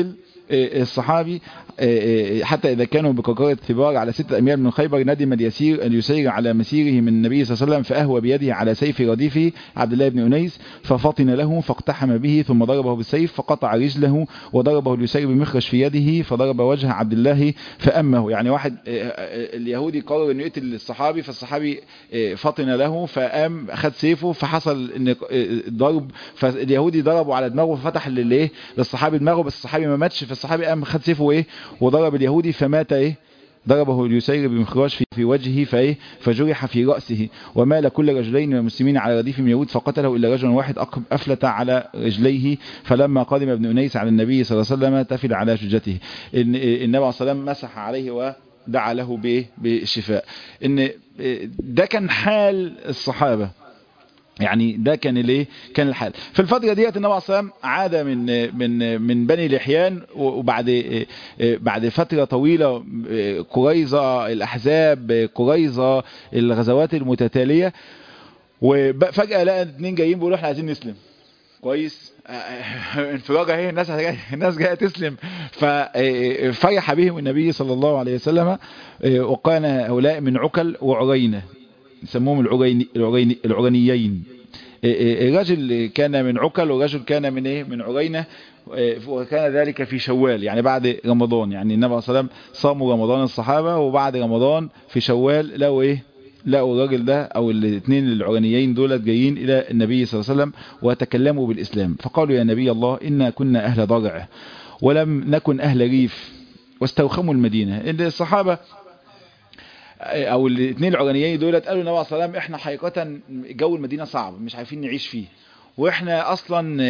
الصحابي حتى إذا كانوا بكركرة ثبار على ستة أميال من خيبر ندم اليسير أن يسير على مسيره من النبي صلى الله عليه وسلم فأهوى بيده على سيف رديفه عبد الله بن أنيس ففطن له فاقتحم به ثم ضربه بالسيف فقطع رجله وضربه اليسير بمخرج في يده فضرب وجه عبد الله فأمه يعني واحد اليهودي قرر أنه يقتل الصحابي فالصحابي فطن له فقام أخذ سيفه فحصل ان ضرب فاليهودي ضربه على دماغه ففتح للايه للصحابي دماغه بس الصحابي ما ماتش فالصحابي قام خد سيفه ايه وضرب اليهودي فمات ايه ضربه اليسير بمخراج في, في وجهه فايه فجرح في رأسه ومال كل رجلين من المسلمين على رديف من يهود فقتله إلا رجل واحد أفلت على رجليه فلما قدم ابن أنيس على النبي صلى الله عليه وسلم تفل على شجته النبي صلى الله عليه وسلم مسح عليه ودعا له بايه بالشفاء ان ده كان حال الصحابة يعني ده كان الايه كان الحال في الفتره ديت النبي عليه الصلاه عاد من من من بني لحيان وبعد بعد فتره طويله قريظه الاحزاب قريظه الغزوات المتتاليه وفجاه لقى اتنين جايين بيقولوا احنا عايزين نسلم كويس انفراجه اهي الناس الناس جايه تسلم ففرح بهم النبي صلى الله عليه وسلم وكان هؤلاء من عكل وعرينه يسموهم العريني العريني العرينيين الرجل كان من عكل والرجل كان من ايه من عرينة وكان ذلك في شوال يعني بعد رمضان يعني النبي صلى الله عليه وسلم صاموا رمضان الصحابة وبعد رمضان في شوال لقوا ايه لقوا الراجل ده او الاثنين العرانيين دولت جايين الى النبي صلى الله عليه وسلم وتكلموا بالاسلام فقالوا يا نبي الله انا كنا اهل ضرع ولم نكن اهل ريف واستوخموا المدينة ان الصحابة او الاثنين العرانيين دولت قالوا النبي صلى الله عليه وسلم احنا حقيقة جو المدينة صعب مش عارفين نعيش فيه واحنا اصلا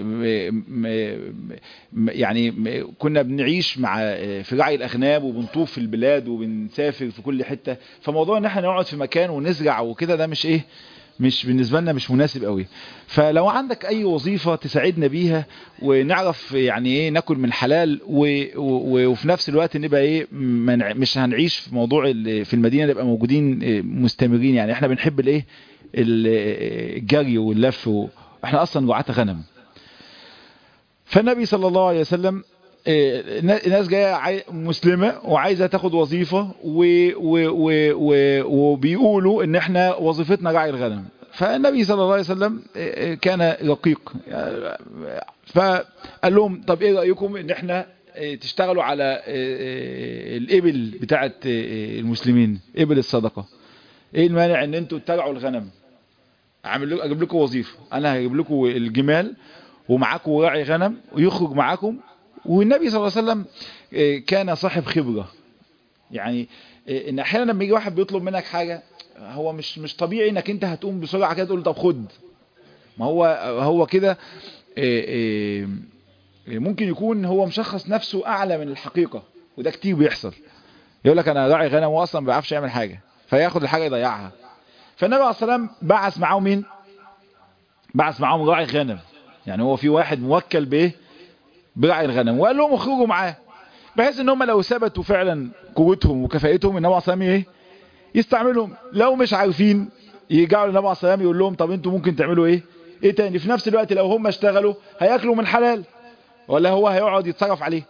يعني كنا بنعيش مع في رعي الاغنام وبنطوف في البلاد وبنسافر في كل حتة فموضوع ان احنا نقعد في مكان ونزرع وكده ده مش ايه مش بالنسبة لنا مش مناسب قوي فلو عندك اي وظيفة تساعدنا بيها ونعرف يعني ايه ناكل من حلال و و وفي نفس الوقت نبقى ايه مش هنعيش في موضوع في المدينة نبقى موجودين مستمرين يعني احنا بنحب الايه الجري واللف احنا اصلا رعاة غنم فالنبي صلى الله عليه وسلم ناس جايه مسلمه وعايزه تاخد وظيفه وبيقولوا ان احنا وظيفتنا رعي الغنم فالنبي صلى الله عليه وسلم كان رقيق فقال لهم طب ايه رايكم ان احنا تشتغلوا على الابل بتاعه المسلمين ابل الصدقه ايه المانع ان انتوا تتابعوا الغنم اعمل لكم اجيب لكم وظيفه انا هجيب لكم الجمال ومعاكم راعي غنم ويخرج معاكم والنبي صلى الله عليه وسلم كان صاحب خبرة يعني ان احيانا لما يجي واحد بيطلب منك حاجة هو مش مش طبيعي انك انت هتقوم بسرعة كده تقول طب خد ما هو هو كده ممكن يكون هو مشخص نفسه اعلى من الحقيقة وده كتير بيحصل يقول لك انا راعي غنم واصلا ما بيعرفش يعمل حاجة فياخد الحاجة يضيعها فالنبي عليه الصلاه والسلام بعث معاهم مين بعث معاهم راعي غنم يعني هو في واحد موكل بايه برعي الغنم وقال لهم اخرجوا معاه بحيث ان هم لو ثبتوا فعلا قوتهم وكفاءتهم النبي عليه الصلاه ايه يستعملهم لو مش عارفين يرجعوا للنبي عليه الصلاه يقول لهم طب انتوا ممكن تعملوا ايه ايه تاني في نفس الوقت لو هم اشتغلوا هياكلوا من حلال ولا هو هيقعد يتصرف عليه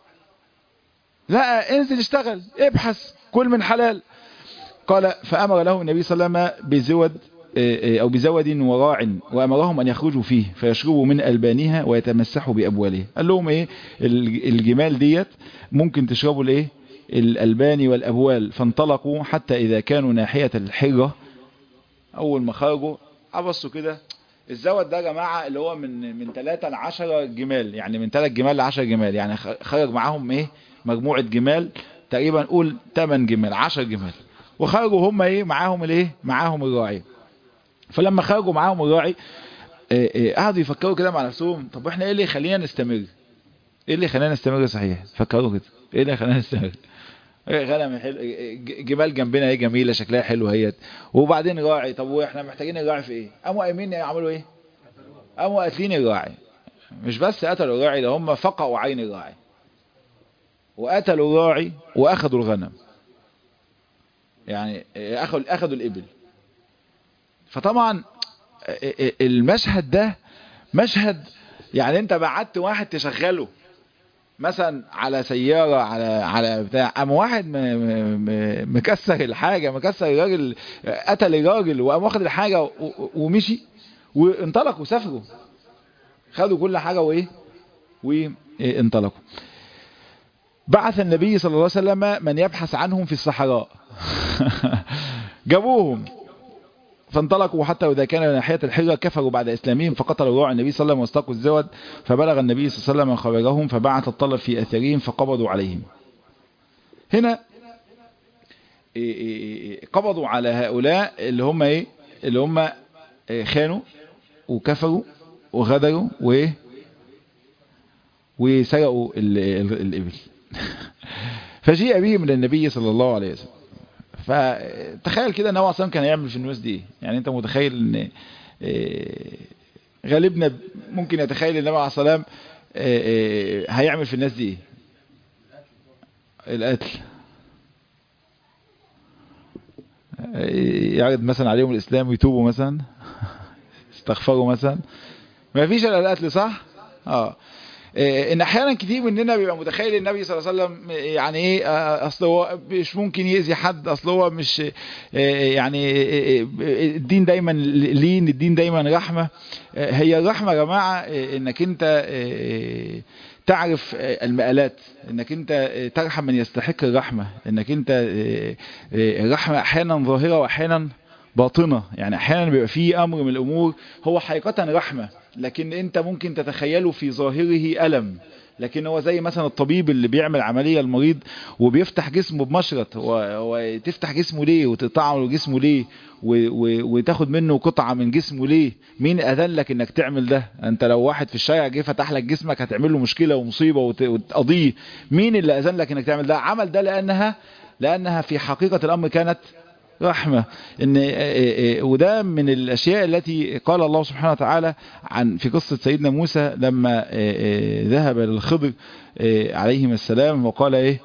لا انزل اشتغل ابحث كل من حلال قال فامر له النبي صلى الله عليه وسلم بزود أو بزود وراع وأمرهم أن يخرجوا فيه فيشربوا من ألبانها ويتمسحوا بأبوالها قال لهم إيه الجمال ديت ممكن تشربوا الإيه الألبان والأبوال فانطلقوا حتى إذا كانوا ناحية الحرة أول ما خرجوا عبصوا كده الزود ده يا جماعة اللي هو من من 3 ل 10 جمال يعني من 3 جمال ل 10 جمال يعني خرج معاهم إيه مجموعة جمال تقريبا قول 8 جمال 10 جمال وخرجوا هم ايه معاهم الايه معاهم الراعي فلما خرجوا معاهم الراعي قعدوا يفكروا كده مع نفسهم طب احنا ايه اللي يخلينا نستمر ايه اللي يخلينا نستمر صحيح فكروا كده ايه اللي يخلينا نستمر غنم حلو جمال جنبنا ايه جميله شكلها حلو اهيت وبعدين راعي طب واحنا محتاجين الراعي في ايه قاموا قايمين يعملوا ايه قاموا قاتلين الراعي مش بس قتلوا الراعي ده هم فقعوا عين الراعي وقتلوا الراعي واخذوا الغنم يعني اخذوا اخذوا الابل فطبعا المشهد ده مشهد يعني انت بعت واحد تشغله مثلا على سيارة على على بتاع قام واحد م- م- م- مكسر الحاجة مكسر الراجل قتل الراجل وقام واخد الحاجة و- و- ومشي وانطلقوا سافروا خدوا كل حاجة وايه وانطلقوا بعث النبي صلى الله عليه وسلم من يبحث عنهم في الصحراء جابوهم فانطلقوا حتى إذا كان ناحية الحجة كفروا بعد إسلامهم فقتلوا روع النبي صلى الله عليه وسلم واستقوا الزود فبلغ النبي صلى الله عليه وسلم خبرهم فبعث الطلب في أثرهم فقبضوا عليهم هنا إيه إيه إيه قبضوا على هؤلاء اللي هم ايه اللي هم إيه خانوا وكفروا وغدروا وايه وسرقوا ال- ال- الإبل فجيء به من النبي صلى الله عليه وسلم فتخيل كده ان هو اصلا كان يعمل في الناس دي إيه؟ يعني انت متخيل ان إيه، غالبنا ممكن يتخيل النبي عليه الصلاه والسلام إيه، إيه، هيعمل في الناس دي ايه القتل إيه، يعرض مثلا عليهم الاسلام ويتوبوا مثلا يستغفروا مثلا ما فيش الا القتل صح اه إيه، ان احيانا كتير مننا بيبقى متخيل النبي صلى الله عليه وسلم يعني ايه آه، اصل هو مش ممكن يأذي حد اصل هو مش إيه، يعني إيه، إيه، الدين دايما لين الدين دايما رحمة إيه، هي الرحمة يا جماعة إيه، انك انت إيه، تعرف إيه، المآلات انك انت إيه، ترحم من يستحق الرحمة انك انت إيه، إيه، الرحمة احيانا ظاهرة واحيانا باطنة يعني احيانا بيبقى فيه امر من الامور هو حقيقة رحمة لكن انت ممكن تتخيله في ظاهره ألم لكن هو زي مثلا الطبيب اللي بيعمل عملية المريض وبيفتح جسمه بمشرط و- وتفتح جسمه ليه وتقطع له جسمه ليه و- و- وتاخد منه قطعة من جسمه ليه مين أذن لك انك تعمل ده انت لو واحد في الشارع جه فتح لك جسمك هتعمل له مشكلة ومصيبة وت- وتقضيه مين اللي أذن لك انك تعمل ده عمل ده لأنها لأنها في حقيقة الأمر كانت رحمة إن آه، آه، وده من الأشياء التي قال الله سبحانه وتعالى عن في قصة سيدنا موسى لما آه، آه، ذهب للخضر آه، عليهما السلام وقال إيه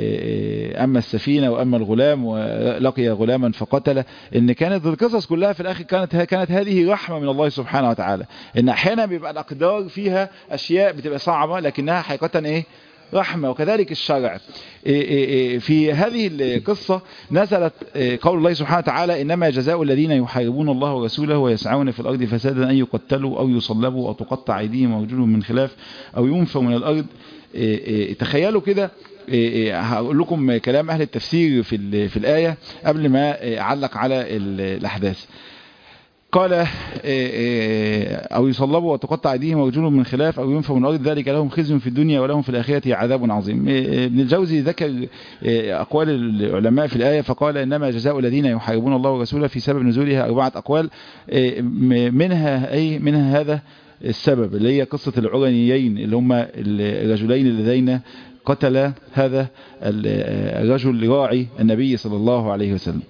آه، أما السفينة وأما الغلام ولقي غلاما فقتله إن كانت القصص كلها في الآخر كانت كانت هذه رحمة من الله سبحانه وتعالى إن أحيانا بيبقى الأقدار فيها أشياء بتبقى صعبة لكنها حقيقة إيه رحمة وكذلك الشرع إيه إيه إيه في هذه القصة نزلت إيه قول الله سبحانه وتعالى إنما جزاء الذين يحاربون الله ورسوله ويسعون في الأرض فسادا أن يقتلوا أو يصلبوا أو تقطع أيديهم وأرجلهم من خلاف أو ينفوا من الأرض إيه إيه تخيلوا كده إيه إيه هقول لكم كلام أهل التفسير في ال- في الآية قبل ما إيه أعلق على ال- الأحداث قال إيه إيه أو يصلبوا وتقطع أيديهم وأرجلهم من خلاف أو ينفوا من الأرض ذلك لهم خزي في الدنيا ولهم في الآخرة عذاب عظيم إيه ابن الجوزي ذكر إيه أقوال العلماء في الآية فقال إنما جزاء الذين يحاربون الله ورسوله في سبب نزولها أربعة أقوال إيه م- منها أي منها هذا السبب اللي هي قصة العرنيين اللي هم الرجلين اللذين قتل هذا ال- الرجل راعي النبي صلى الله عليه وسلم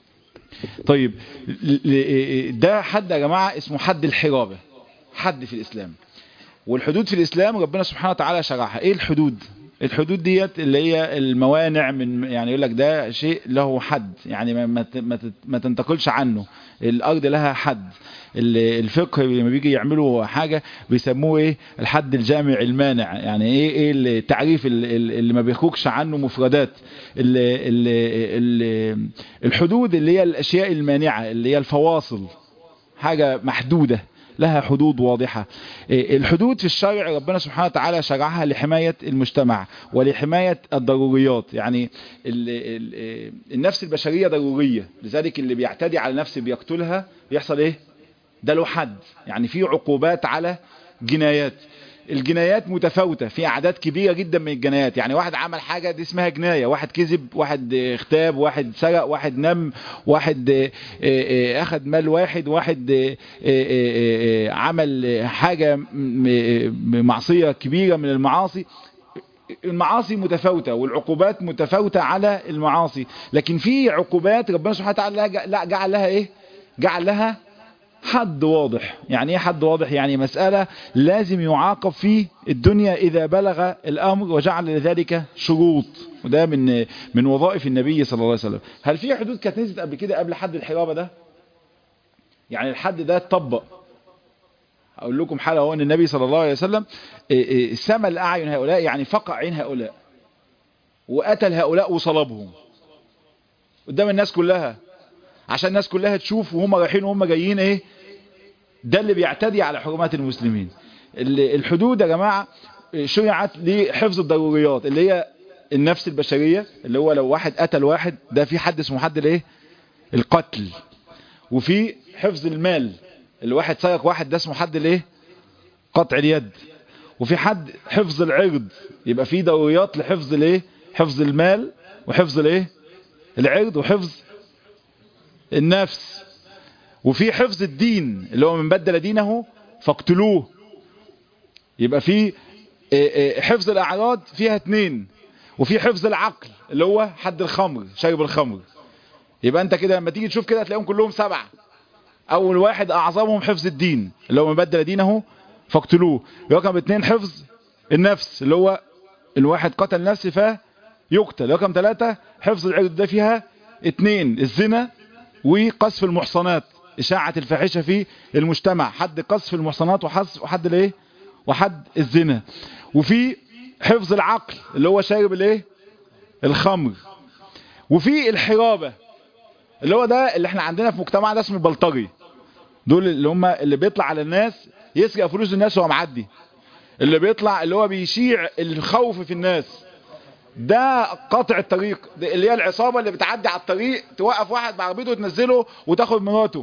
طيب ل- ل- ده حد يا جماعة اسمه حد الحرابة حد في الإسلام والحدود في الإسلام ربنا سبحانه وتعالى شرعها إيه الحدود الحدود ديت اللي هي الموانع من يعني يقول لك ده شيء له حد يعني ما ما ت- ما ت- ما تنتقلش عنه الأرض لها حد ال- الفقه لما بيجي يعملوا حاجة بيسموه ايه الحد الجامع المانع يعني ايه ايه التعريف ال- ال- اللي ما بيخرجش عنه مفردات ال ال ال الحدود اللي هي الاشياء المانعة اللي هي الفواصل حاجة محدودة لها حدود واضحة إيه، الحدود في الشرع ربنا سبحانه وتعالى شرعها لحماية المجتمع ولحماية الضروريات يعني ال ال إيه، النفس البشرية ضرورية لذلك اللي بيعتدي على نفس بيقتلها بيحصل ايه ده له حد يعني في عقوبات على جنايات الجنايات متفاوتة في أعداد كبيرة جدا من الجنايات يعني واحد عمل حاجة دي اسمها جناية واحد كذب واحد اغتاب واحد سرق واحد نم واحد اه، اه، أخذ مال واحد واحد اه، اه، اه، اه، عمل حاجة م- م- معصية كبيرة من المعاصي المعاصي متفاوتة والعقوبات متفاوتة على المعاصي لكن في عقوبات ربنا سبحانه وتعالى لا- لا جعل لها ايه جعل لها حد واضح يعني ايه حد واضح يعني مسألة لازم يعاقب في الدنيا إذا بلغ الأمر وجعل لذلك شروط وده من من وظائف النبي صلى الله عليه وسلم هل في حدود كانت نزلت قبل كده قبل حد الحرابة ده يعني الحد ده اتطبق اقول لكم حاله هو ان النبي صلى الله عليه وسلم سمى الاعين هؤلاء يعني فقع عين هؤلاء وقتل هؤلاء وصلبهم قدام الناس كلها عشان الناس كلها تشوف وهم رايحين وهم جايين ايه ده اللي بيعتدي على حرمات المسلمين الحدود يا جماعة شرعت لحفظ الضروريات اللي هي النفس البشرية اللي هو لو واحد قتل واحد ده في حد اسمه حد الايه القتل وفي حفظ المال اللي واحد سرق واحد ده اسمه حد الايه قطع اليد وفي حد حفظ العرض يبقى في ضروريات لحفظ الايه حفظ المال وحفظ الايه العرض وحفظ النفس وفي حفظ الدين اللي هو من بدل دينه فاقتلوه يبقى في حفظ الاعراض فيها اتنين وفي حفظ العقل اللي هو حد الخمر شرب الخمر يبقى انت كده لما تيجي تشوف كده هتلاقيهم كلهم سبعة اول واحد اعظمهم حفظ الدين اللي هو من بدل دينه فاقتلوه رقم اتنين حفظ النفس اللي هو الواحد قتل نفسه فيقتل رقم ثلاثة حفظ العرض ده فيها اتنين الزنا وقذف المحصنات اشاعة الفاحشة في المجتمع حد قذف المحصنات وحذف وحد الايه وحد الزنا وفي حفظ العقل اللي هو شارب الايه الخمر وفي الحرابة اللي هو ده اللي احنا عندنا في مجتمع ده اسمه البلطجي دول اللي هم اللي بيطلع على الناس يسرق فلوس الناس وهو معدي اللي بيطلع اللي هو بيشيع الخوف في الناس ده قطع الطريق اللي هي العصابة اللي بتعدي على الطريق توقف واحد بعربيته وتنزله وتاخد مراته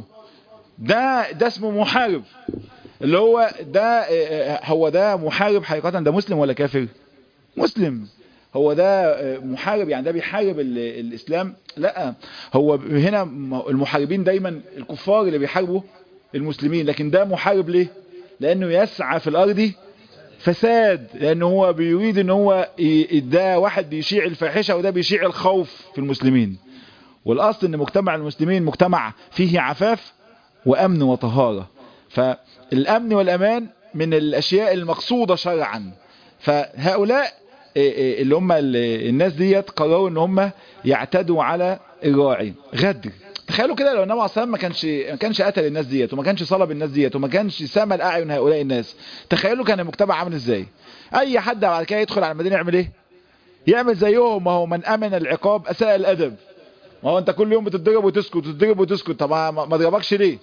ده ده اسمه محارب اللي هو ده هو ده محارب حقيقة ده مسلم ولا كافر مسلم هو ده محارب يعني ده بيحارب الإسلام لا هو هنا المحاربين دايما الكفار اللي بيحاربوا المسلمين لكن ده محارب ليه لأنه يسعى في الأرض فساد لأنه هو بيريد ان هو ده واحد بيشيع الفاحشة وده بيشيع الخوف في المسلمين والأصل ان مجتمع المسلمين مجتمع فيه عفاف وأمن وطهارة فالأمن والأمان من الأشياء المقصودة شرعا فهؤلاء اللي هم الناس ديت قرروا ان هم يعتدوا على الراعي غدر تخيلوا كده لو النبي عليه ما كانش ما كانش قتل الناس ديت وما كانش صلب الناس ديت وما كانش سمى الاعين هؤلاء الناس تخيلوا كان المجتمع عامل ازاي اي حد بعد كده يدخل على المدينه يعمل ايه يعمل زيهم ما هو من امن العقاب اساء الادب ما هو انت كل يوم بتضرب وتسكت وتضرب وتسكت طب ما ضربكش ليه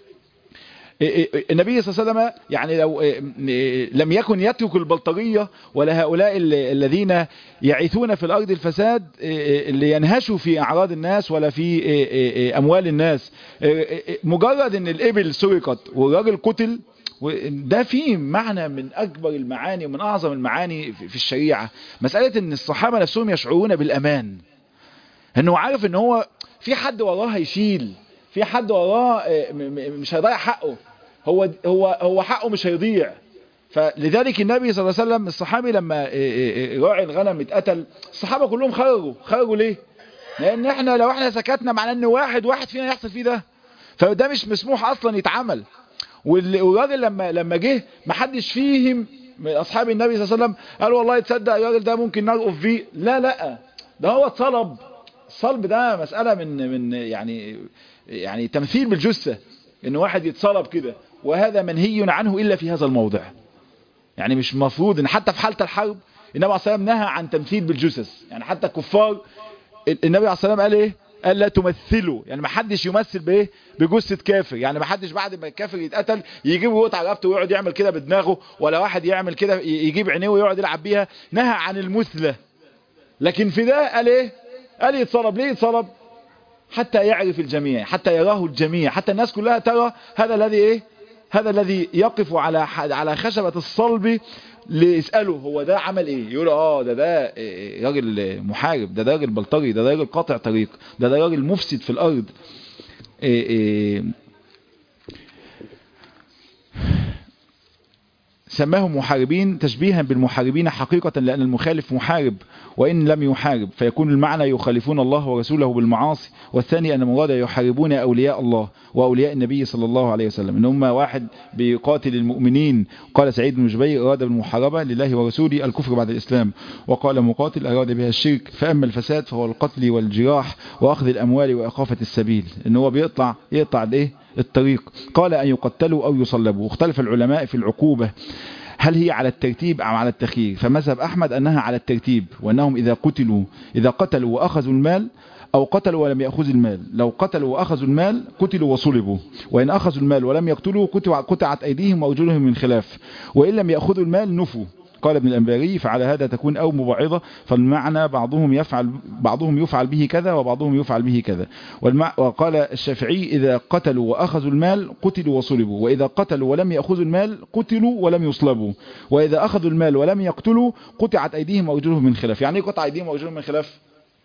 النبي صلى الله عليه وسلم يعني لو لم يكن يترك البلطجية ولا هؤلاء الذين يعيثون في الأرض الفساد اللي ينهشوا في أعراض الناس ولا في أموال الناس مجرد ان الإبل سرقت والراجل قتل ده فيه معنى من أكبر المعاني ومن أعظم المعاني في الشريعة مسألة ان الصحابة نفسهم يشعرون بالأمان انه عارف ان هو في حد وراه هيشيل في حد وراه مش هيضيع حقه هو هو هو حقه مش هيضيع فلذلك النبي صلى الله عليه وسلم الصحابي لما راعي الغنم اتقتل الصحابه كلهم خرجوا خرجوا ليه لان احنا لو احنا سكتنا معناه ان واحد واحد فينا يحصل فيه ده فده مش مسموح اصلا يتعمل والراجل لما لما جه ما حدش فيهم من اصحاب النبي صلى الله عليه وسلم قال والله تصدق الراجل ده ممكن نرقف فيه لا لا ده هو اتصلب الصلب ده مسألة من من يعني يعني تمثيل بالجثة ان واحد يتصلب كده وهذا منهي عنه الا في هذا الموضع يعني مش مفروض ان حتى في حالة الحرب النبي عليه الصلاة والسلام نهى عن تمثيل بالجثث يعني حتى الكفار النبي عليه الصلاة والسلام قال ايه قال لا تمثلوا يعني ما حدش يمثل بايه بجثة كافر يعني ما حدش بعد ما الكافر يتقتل يجيب يقطع رقبته ويقعد يعمل كده بدماغه ولا واحد يعمل كده يجيب عينيه ويقعد يلعب بيها نهى عن المثلة لكن في ده قال ايه قال يتصلب ليه يتصلب حتى يعرف الجميع حتى يراه الجميع حتى الناس كلها ترى هذا الذي ايه هذا الذي يقف على على خشبة الصلب ليسأله هو ده عمل ايه يقول اه ده ده إيه راجل محارب ده ده راجل بلطجي ده ده راجل قاطع طريق ده ده راجل مفسد في الارض إيه إيه سماهم محاربين تشبيها بالمحاربين حقيقة لأن المخالف محارب وإن لم يحارب فيكون المعنى يخالفون الله ورسوله بالمعاصي والثاني أن مراد يحاربون أولياء الله وأولياء النبي صلى الله عليه وسلم إن هم واحد بيقاتل المؤمنين قال سعيد بن جبير أراد بالمحاربة لله ورسوله الكفر بعد الإسلام وقال مقاتل أراد بها الشرك فأما الفساد فهو القتل والجراح وأخذ الأموال وإقافة السبيل إن هو بيقطع يقطع الإيه الطريق قال أن يقتلوا أو يصلبوا واختلف العلماء في العقوبة هل هي على الترتيب أو على التخيير فمذهب أحمد أنها على الترتيب وأنهم إذا قتلوا إذا قتلوا وأخذوا المال أو قتلوا ولم يأخذوا المال لو قتلوا وأخذوا المال قتلوا وصلبوا وإن أخذوا المال ولم يقتلوا قطعت أيديهم وأرجلهم من خلاف وإن لم يأخذوا المال نفوا قال ابن الأنباري فعلى هذا تكون أو مبعضة فالمعنى بعضهم يفعل بعضهم يفعل به كذا وبعضهم يفعل به كذا والمع وقال الشافعي إذا قتلوا وأخذوا المال قتلوا وصلبوا وإذا قتلوا ولم يأخذوا المال قتلوا ولم يصلبوا وإذا أخذوا المال ولم يقتلوا قطعت أيديهم وأرجلهم من خلاف يعني ايه قطع أيديهم وأرجلهم من خلاف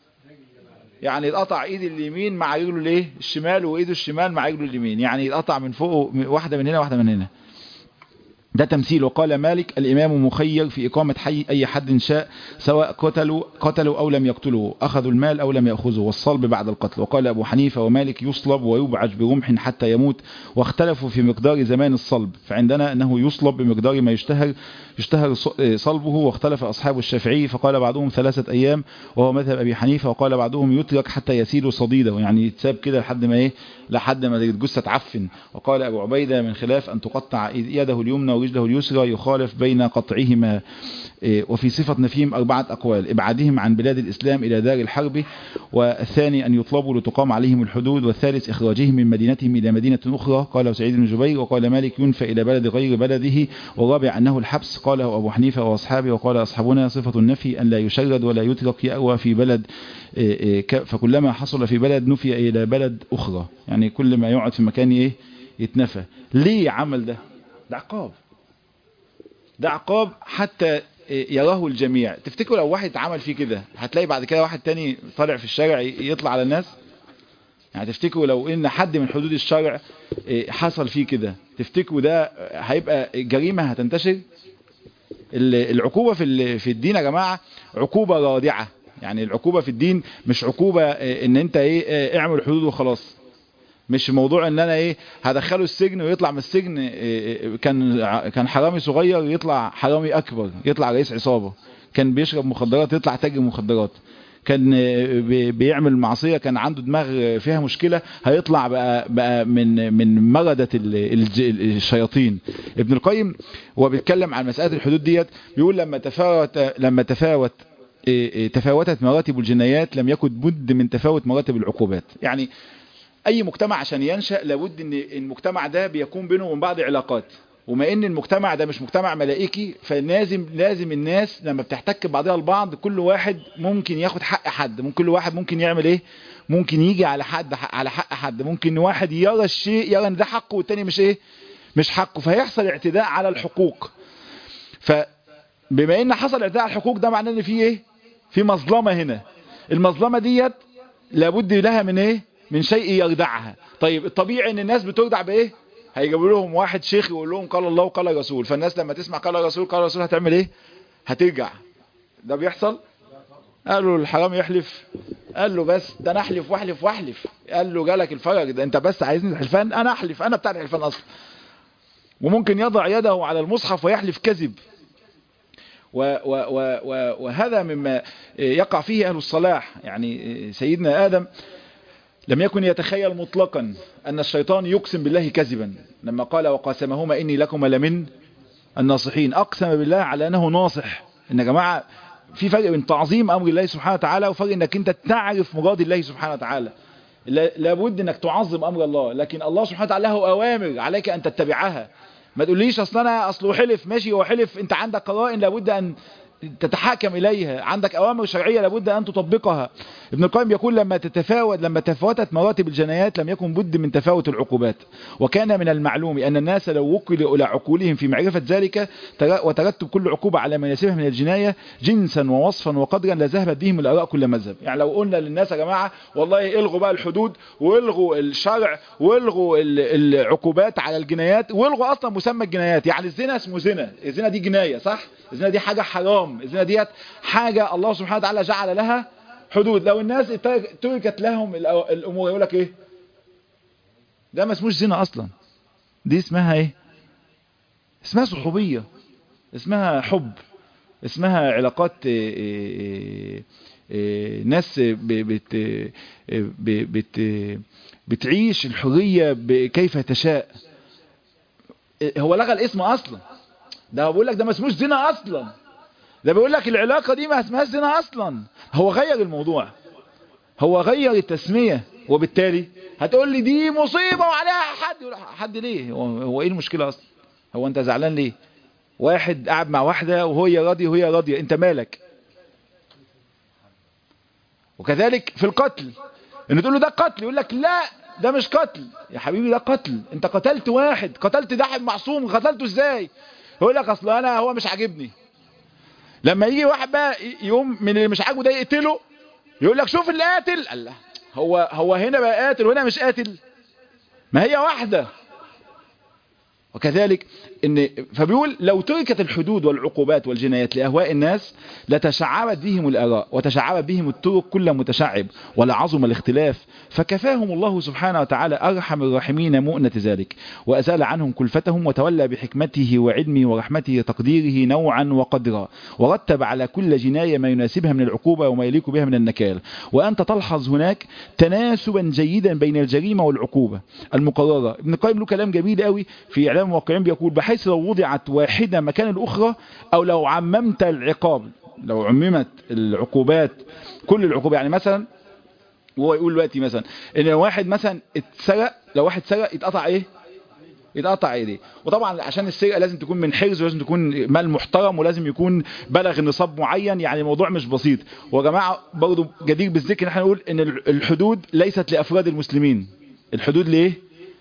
يعني يتقطع ايد اليمين مع رجله الايه الشمال وايده الشمال مع رجله اليمين يعني يتقطع من فوق واحده من هنا واحده من هنا ده تمثيل وقال مالك الإمام مخير في إقامة حي أي حد شاء سواء قتلوا, قتلوا أو لم يقتلوا أخذوا المال أو لم يأخذوا والصلب بعد القتل وقال أبو حنيفة ومالك يصلب ويبعج برمح حتى يموت واختلفوا في مقدار زمان الصلب فعندنا أنه يصلب بمقدار ما يشتهر يشتهر صلبه واختلف أصحاب الشافعي فقال بعضهم ثلاثة أيام وهو مذهب أبي حنيفة وقال بعضهم يترك حتى يسيل صديده يعني يتساب كده لحد ما إيه لحد ما الجثة تعفن وقال أبو عبيدة من خلاف أن تقطع يده اليمنى ورجله اليسرى يخالف بين قطعهما وفي صفة نفيهم أربعة أقوال إبعادهم عن بلاد الإسلام إلى دار الحرب والثاني أن يطلبوا لتقام عليهم الحدود والثالث إخراجهم من مدينتهم إلى مدينة أخرى قال سعيد بن جبير وقال مالك ينفى إلى بلد غير بلده والرابع أنه الحبس قاله أبو حنيفة وأصحابه وقال أصحابنا صفة النفي أن لا يشرد ولا يترك يأوى في بلد فكلما حصل في بلد نفي إلى بلد أخرى يعني كل ما يقعد في مكان إيه يتنفى ليه عمل ده ده عقاب ده عقاب حتى يراه الجميع تفتكروا لو واحد عمل فيه كده هتلاقي بعد كده واحد تاني طالع في الشارع يطلع على الناس يعني تفتكروا لو ان حد من حدود الشرع حصل فيه كده تفتكروا ده هيبقى جريمة هتنتشر العقوبة في في الدين يا جماعة عقوبة رادعة يعني العقوبة في الدين مش عقوبة ان انت ايه اعمل حدود وخلاص مش موضوع ان انا ايه هدخله السجن ويطلع من السجن إيه كان كان حرامي صغير يطلع حرامي اكبر يطلع رئيس عصابة كان بيشرب مخدرات يطلع تاجر مخدرات كان بيعمل معصية كان عنده دماغ فيها مشكلة هيطلع بقى, بقى من من مردة الشياطين ابن القيم وهو بيتكلم عن مسألة الحدود ديت بيقول لما تفاوت لما تفاوت تفاوتت مراتب الجنايات لم يكن بد من تفاوت مراتب العقوبات يعني اي مجتمع عشان ينشأ لابد ان المجتمع ده بيكون بينه وبين بعض علاقات وما ان المجتمع ده مش مجتمع ملائكي فلازم لازم الناس لما بتحتك بعضها البعض كل واحد ممكن ياخد حق حد ممكن كل واحد ممكن يعمل ايه ممكن يجي على حد على حق حد ممكن واحد يرى الشيء يرى ان ده حقه والتاني مش ايه مش حقه فيحصل اعتداء على الحقوق فبما ان حصل اعتداء على الحقوق ده معناه ان في ايه في مظلمة هنا المظلمة ديت لابد لها من ايه من شيء يردعها طيب الطبيعي ان الناس بتردع بايه هيجيبوا لهم واحد شيخ يقول لهم قال الله وقال الرسول فالناس لما تسمع قال الرسول قال الرسول هتعمل ايه هترجع ده بيحصل قالوا الحرام يحلف قال له بس ده انا احلف واحلف واحلف قال له جالك الفرج ده انت بس عايزني الحلفان انا احلف انا بتاع الحلفان اصلا وممكن يضع يده على المصحف ويحلف كذب و و و و وهذا مما يقع فيه أهل الصلاح يعني سيدنا آدم لم يكن يتخيل مطلقا أن الشيطان يقسم بالله كذبا لما قال وقاسمهما إني لكم لمن الناصحين أقسم بالله على أنه ناصح إن يا جماعة في فرق بين تعظيم أمر الله سبحانه وتعالى وفرق إنك أنت تعرف مراد الله سبحانه وتعالى لابد إنك تعظم أمر الله لكن الله سبحانه وتعالى له أوامر عليك أن تتبعها ما تقوليش اصل انا اصله حلف ماشي هو حلف انت عندك قرائن لابد ان تتحاكم إليها عندك أوامر شرعية لابد أن تطبقها ابن القيم يقول لما تتفاوت لما تفاوتت مراتب الجنايات لم يكن بد من تفاوت العقوبات وكان من المعلوم أن الناس لو وكلوا إلى عقولهم في معرفة ذلك وترتب كل عقوبة على ما يناسبها من الجناية جنسا ووصفا وقدرا لذهبت بهم الآراء كل مذهب يعني لو قلنا للناس يا جماعة والله الغوا بقى الحدود والغوا الشرع والغوا العقوبات على الجنايات والغوا أصلا مسمى الجنايات يعني الزنا اسمه زنا الزنا دي جناية صح الزنا دي حاجة حرام الزنا ديت حاجة الله سبحانه وتعالى جعل لها حدود لو الناس تركت لهم الامور يقول لك ايه ده ما اسموش زنا اصلا دي اسمها ايه اسمها صحوبية اسمها حب اسمها علاقات إيه إيه إيه ناس بت بت بتعيش الحرية كيف تشاء هو لغى الاسم اصلا ده بيقول لك ده ما اسموش زنا اصلا ده بيقول لك العلاقة دي ما اسمهاش زنا اصلا هو غير الموضوع هو غير التسمية وبالتالي هتقول لي دي مصيبة وعليها حد حد ليه هو ايه المشكلة اصلا هو انت زعلان ليه واحد قاعد مع واحدة وهي راضية وهي راضية انت مالك وكذلك في القتل ان تقول له ده قتل يقول لك لا ده مش قتل يا حبيبي ده قتل انت قتلت واحد قتلت ده معصوم قتلته ازاي يقول لك اصل انا هو مش عاجبني لما يجي واحد بقى يقوم من اللي مش عاجبه ده يقتله يقول لك شوف اللي قاتل الله هو هو هنا بقى قاتل وهنا مش قاتل ما هي واحدة وكذلك إن فبيقول لو تركت الحدود والعقوبات والجنايات لأهواء الناس لتشعبت بهم الآراء وتشعبت بهم الطرق كل متشعب ولعظم الاختلاف فكفاهم الله سبحانه وتعالى أرحم الراحمين مؤنة ذلك وأزال عنهم كلفتهم وتولى بحكمته وعلمه ورحمته تقديره نوعا وقدرا ورتب على كل جناية ما يناسبها من العقوبة وما يليق بها من النكال وأنت تلحظ هناك تناسبا جيدا بين الجريمة والعقوبة المقررة ابن القيم له كلام جميل قوي في إعلام الموقعين بيقول بحيث لو وضعت واحدة مكان الأخرى أو لو عممت العقاب لو عممت العقوبات كل العقوبة يعني مثلا وهو يقول دلوقتي مثلا ان واحد مثلا اتسرق لو واحد سرق يتقطع ايه يتقطع ايديه وطبعا عشان السرقه لازم تكون من حرز ولازم تكون مال محترم ولازم يكون بلغ نصاب معين يعني الموضوع مش بسيط ويا جماعه برضه جدير بالذكر ان احنا نقول ان الحدود ليست لافراد المسلمين الحدود ليه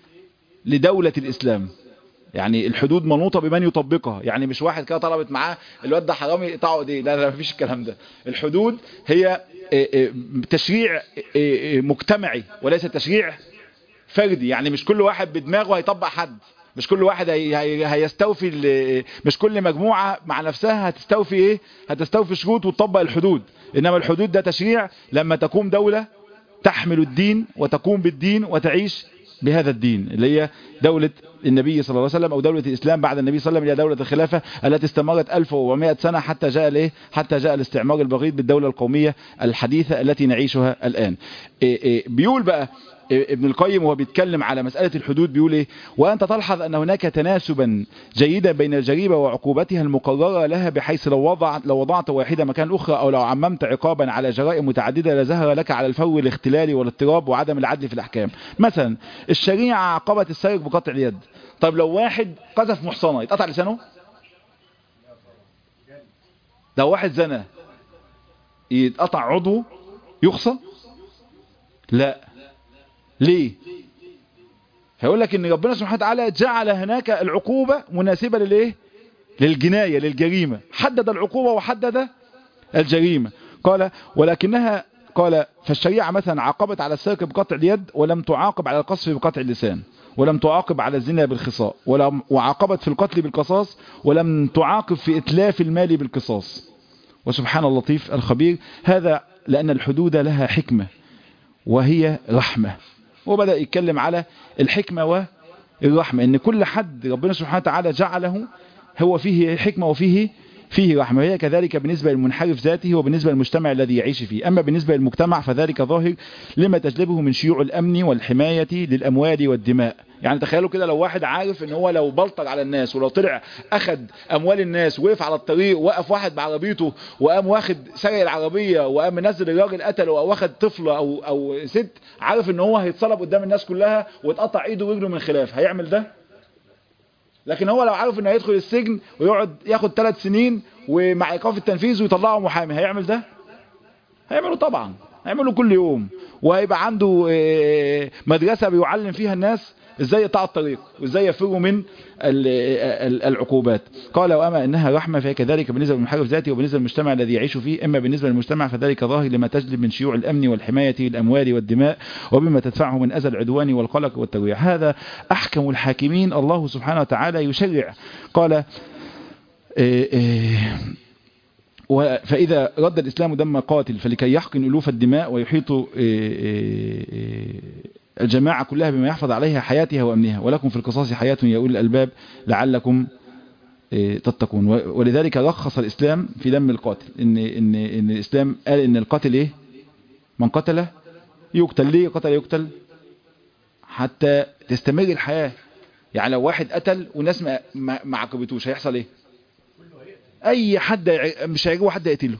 لدوله الاسلام يعني الحدود منوطه بمن يطبقها يعني مش واحد كده طلبت معاه الواد ده حرامي يقطعوا ايديه لا لا مفيش الكلام ده الحدود هي تشريع مجتمعي وليس تشريع فردي يعني مش كل واحد بدماغه هيطبق حد مش كل واحد هي هي هيستوفي مش كل مجموعة مع نفسها هتستوفي ايه هتستوفي شروط وتطبق الحدود انما الحدود ده تشريع لما تقوم دولة تحمل الدين وتقوم بالدين وتعيش بهذا الدين اللي هي دولة النبي صلى الله عليه وسلم او دولة الاسلام بعد النبي صلى الله عليه وسلم الى دولة الخلافة التي استمرت 1400 سنة حتى جاء الايه حتى جاء الاستعمار البغيض بالدولة القومية الحديثة التي نعيشها الان إيه إيه بيقول بقى ابن القيم وهو بيتكلم على مسألة الحدود بيقول ايه وانت تلحظ ان هناك تناسبا جيدا بين الجريمة وعقوبتها المقررة لها بحيث لو وضعت لو وضعت واحدة مكان اخرى او لو عممت عقابا على جرائم متعددة لظهر لك على الفور الاختلال والاضطراب وعدم العدل في الاحكام مثلا الشريعة عاقبت السارق بقطع اليد طب لو واحد قذف محصنة يتقطع لسانه لو واحد زنى يتقطع عضو يخصى لا ليه هيقول لك ان ربنا سبحانه وتعالى جعل هناك العقوبة مناسبة للايه للجناية للجريمة حدد العقوبة وحدد الجريمة قال ولكنها قال فالشريعة مثلا عاقبت على السرقة بقطع اليد ولم تعاقب على القصف بقطع اللسان ولم تعاقب على الزنا بالخصاء ولم وعاقبت في القتل بالقصاص ولم تعاقب في إتلاف المال بالقصاص وسبحان اللطيف الخبير هذا لأن الحدود لها حكمة وهي رحمة وبدأ يتكلم على الحكمة والرحمة ان كل حد ربنا سبحانه وتعالى جعله هو فيه حكمة وفيه فيه رحمة وهي كذلك بالنسبة للمنحرف ذاته وبالنسبة للمجتمع الذي يعيش فيه أما بالنسبة للمجتمع فذلك ظاهر لما تجلبه من شيوع الأمن والحماية للأموال والدماء يعني تخيلوا كده لو واحد عارف ان هو لو بلطج على الناس ولو طلع اخد اموال الناس وقف على الطريق وقف واحد بعربيته وقام واخد سرق العربية وقام منزل الراجل قتله او واخد طفلة او او ست عارف ان هو هيتصلب قدام الناس كلها ويتقطع ايده ورجله من خلاف هيعمل ده لكن هو لو عارف انه هيدخل السجن ويقعد ياخد ثلاث سنين ومع ايقاف التنفيذ ويطلعه محامي هيعمل ده هيعمله طبعا هيعمله كل يوم وهيبقى عنده مدرسة بيعلم فيها الناس ازاي يقطعوا الطريق وازاي يفروا من العقوبات قال واما انها رحمه فهي كذلك بالنسبه للمحارب ذاته وبالنسبه للمجتمع الذي يعيش فيه اما بالنسبه للمجتمع فذلك ظاهر لما تجلب من شيوع الامن والحمايه للاموال والدماء وبما تدفعه من اذى العدوان والقلق والترويع هذا احكم الحاكمين الله سبحانه وتعالى يشرع قال إيه إيه فإذا رد الإسلام دم قاتل فلكي يحقن ألوف الدماء ويحيط الجماعة كلها بما يحفظ عليها حياتها وأمنها ولكم في القصاص حياة يا أولي الألباب لعلكم تتقون ولذلك رخص الإسلام في دم القاتل إن, إن, إن الإسلام قال إن القاتل إيه من قتل يقتل ليه قتل يقتل حتى تستمر الحياة يعني لو واحد قتل والناس ما, ما, ما عاقبتوش هيحصل ايه اي حد مش هيجيبوا حد يقتله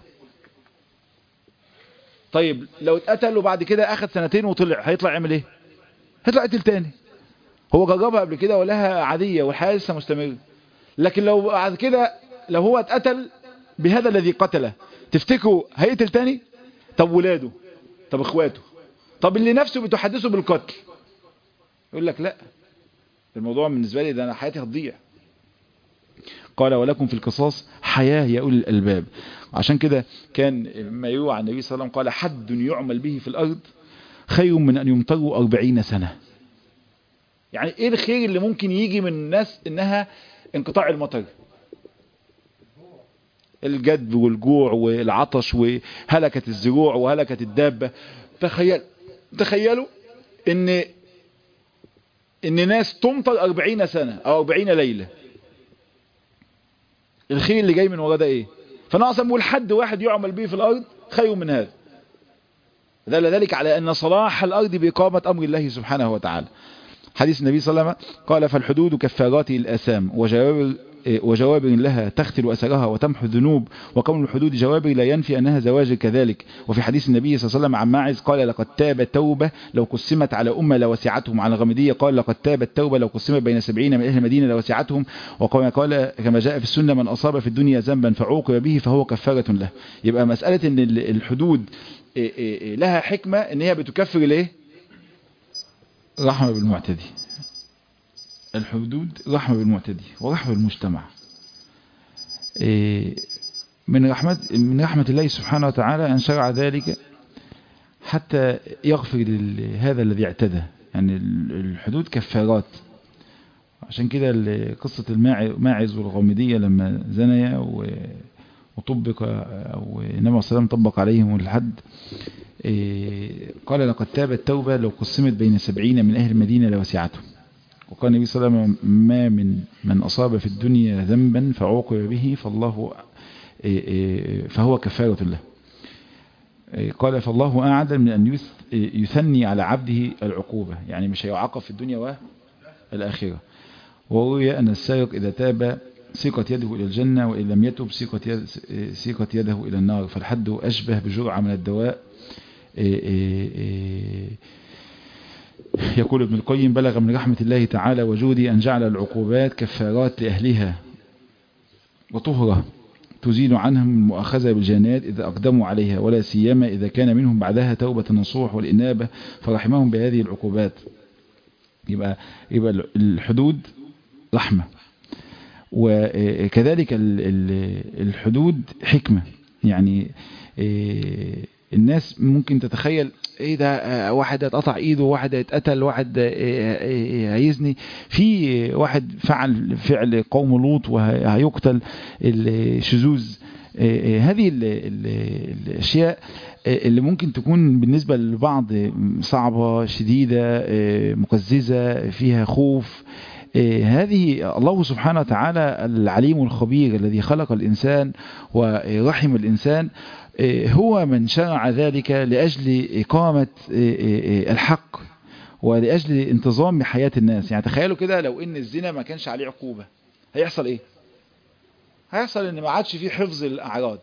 طيب لو اتقتل وبعد كده اخد سنتين وطلع هيطلع يعمل ايه هيطلع قتل تاني هو جربها قبل كده ولها عادية والحياة لسه مستمرة لكن لو بعد كده لو هو اتقتل بهذا الذي قتله تفتكروا هيقتل تاني طب ولاده طب اخواته طب اللي نفسه بتحدثه بالقتل يقول لك لا الموضوع بالنسبة لي ده انا حياتي هتضيع قال ولكم في القصاص حياة يا أولي الألباب عشان كده كان ما يروى عن النبي صلى الله عليه وسلم قال حد يعمل به في الأرض خير من أن يمطروا أربعين سنة يعني إيه الخير اللي ممكن يجي من الناس إنها انقطاع المطر الجدب والجوع والعطش وهلكة الزروع وهلكة الدابة تخيل تخيلوا ان ان ناس تمطر أربعين سنة او أربعين ليلة الخير اللي جاي من ورا ده ايه فنعصم بقول حد واحد يعمل به في الارض خير من هذا دل ذلك على ان صلاح الارض باقامة امر الله سبحانه وتعالى حديث النبي صلى الله عليه وسلم قال فالحدود كفارات الآثام وجوابر وجوابر لها تختل أثرها وتمحو الذنوب وكون الحدود جوابر لا ينفي أنها زواجر كذلك وفي حديث النبي صلى الله عليه وسلم عن ماعز قال لقد تاب توبة لو قسمت على أمة لوسعتهم على الغمدية قال لقد تاب التوبة لو قسمت بين سبعين من أهل المدينة لوسعتهم وقال قال كما جاء في السنة من أصاب في الدنيا ذنبا فعوقب به فهو كفارة له يبقى مسألة أن الحدود لها حكمة أن هي بتكفر ليه رحمة بالمعتدي الحدود رحمة بالمعتدي ورحمة بالمجتمع من رحمة من رحمة الله سبحانه وتعالى أن شرع ذلك حتى يغفر هذا الذي اعتدى يعني الحدود كفارات عشان كده قصة الماعز والغامدية لما زنيا وطبق أو النبي صلى الله عليه وسلم طبق عليهم الحد قال لقد تاب التوبة لو قسمت بين سبعين من أهل المدينة لوسعتهم وقال النبي صلى الله عليه وسلم ما من من أصاب في الدنيا ذنبا فعوقب به فالله فهو كفارة له قال فالله أعدل من أن يثني على عبده العقوبة يعني مش هيعاقب في الدنيا والآخرة وروي أن السارق إذا تاب سيقت يده إلى الجنة وإن لم يتب سيقت, يد سيقت يده إلى النار فالحد أشبه بجرعة من الدواء يقول ابن القيم بلغ من رحمة الله تعالى وجودي أن جعل العقوبات كفارات لأهلها وطهرة تزيل عنهم المؤاخذة بالجنات إذا أقدموا عليها ولا سيما إذا كان منهم بعدها توبة النصوح والإنابة فرحمهم بهذه العقوبات يبقى, يبقى الحدود رحمة وكذلك الحدود حكمة يعني الناس ممكن تتخيل ايه ده واحد اتقطع ايده واحد اتقتل واحد هيزني في واحد فعل فعل قوم لوط وهيقتل الشذوذ هذه الاشياء اللي ممكن تكون بالنسبة للبعض صعبة شديدة مقززة فيها خوف هذه الله سبحانه وتعالى العليم الخبير الذي خلق الإنسان ورحم الإنسان هو من شرع ذلك لأجل إقامة الحق ولأجل انتظام حياة الناس يعني تخيلوا كده لو إن الزنا ما كانش عليه عقوبة هيحصل إيه هيحصل إن ما عادش فيه حفظ الأعراض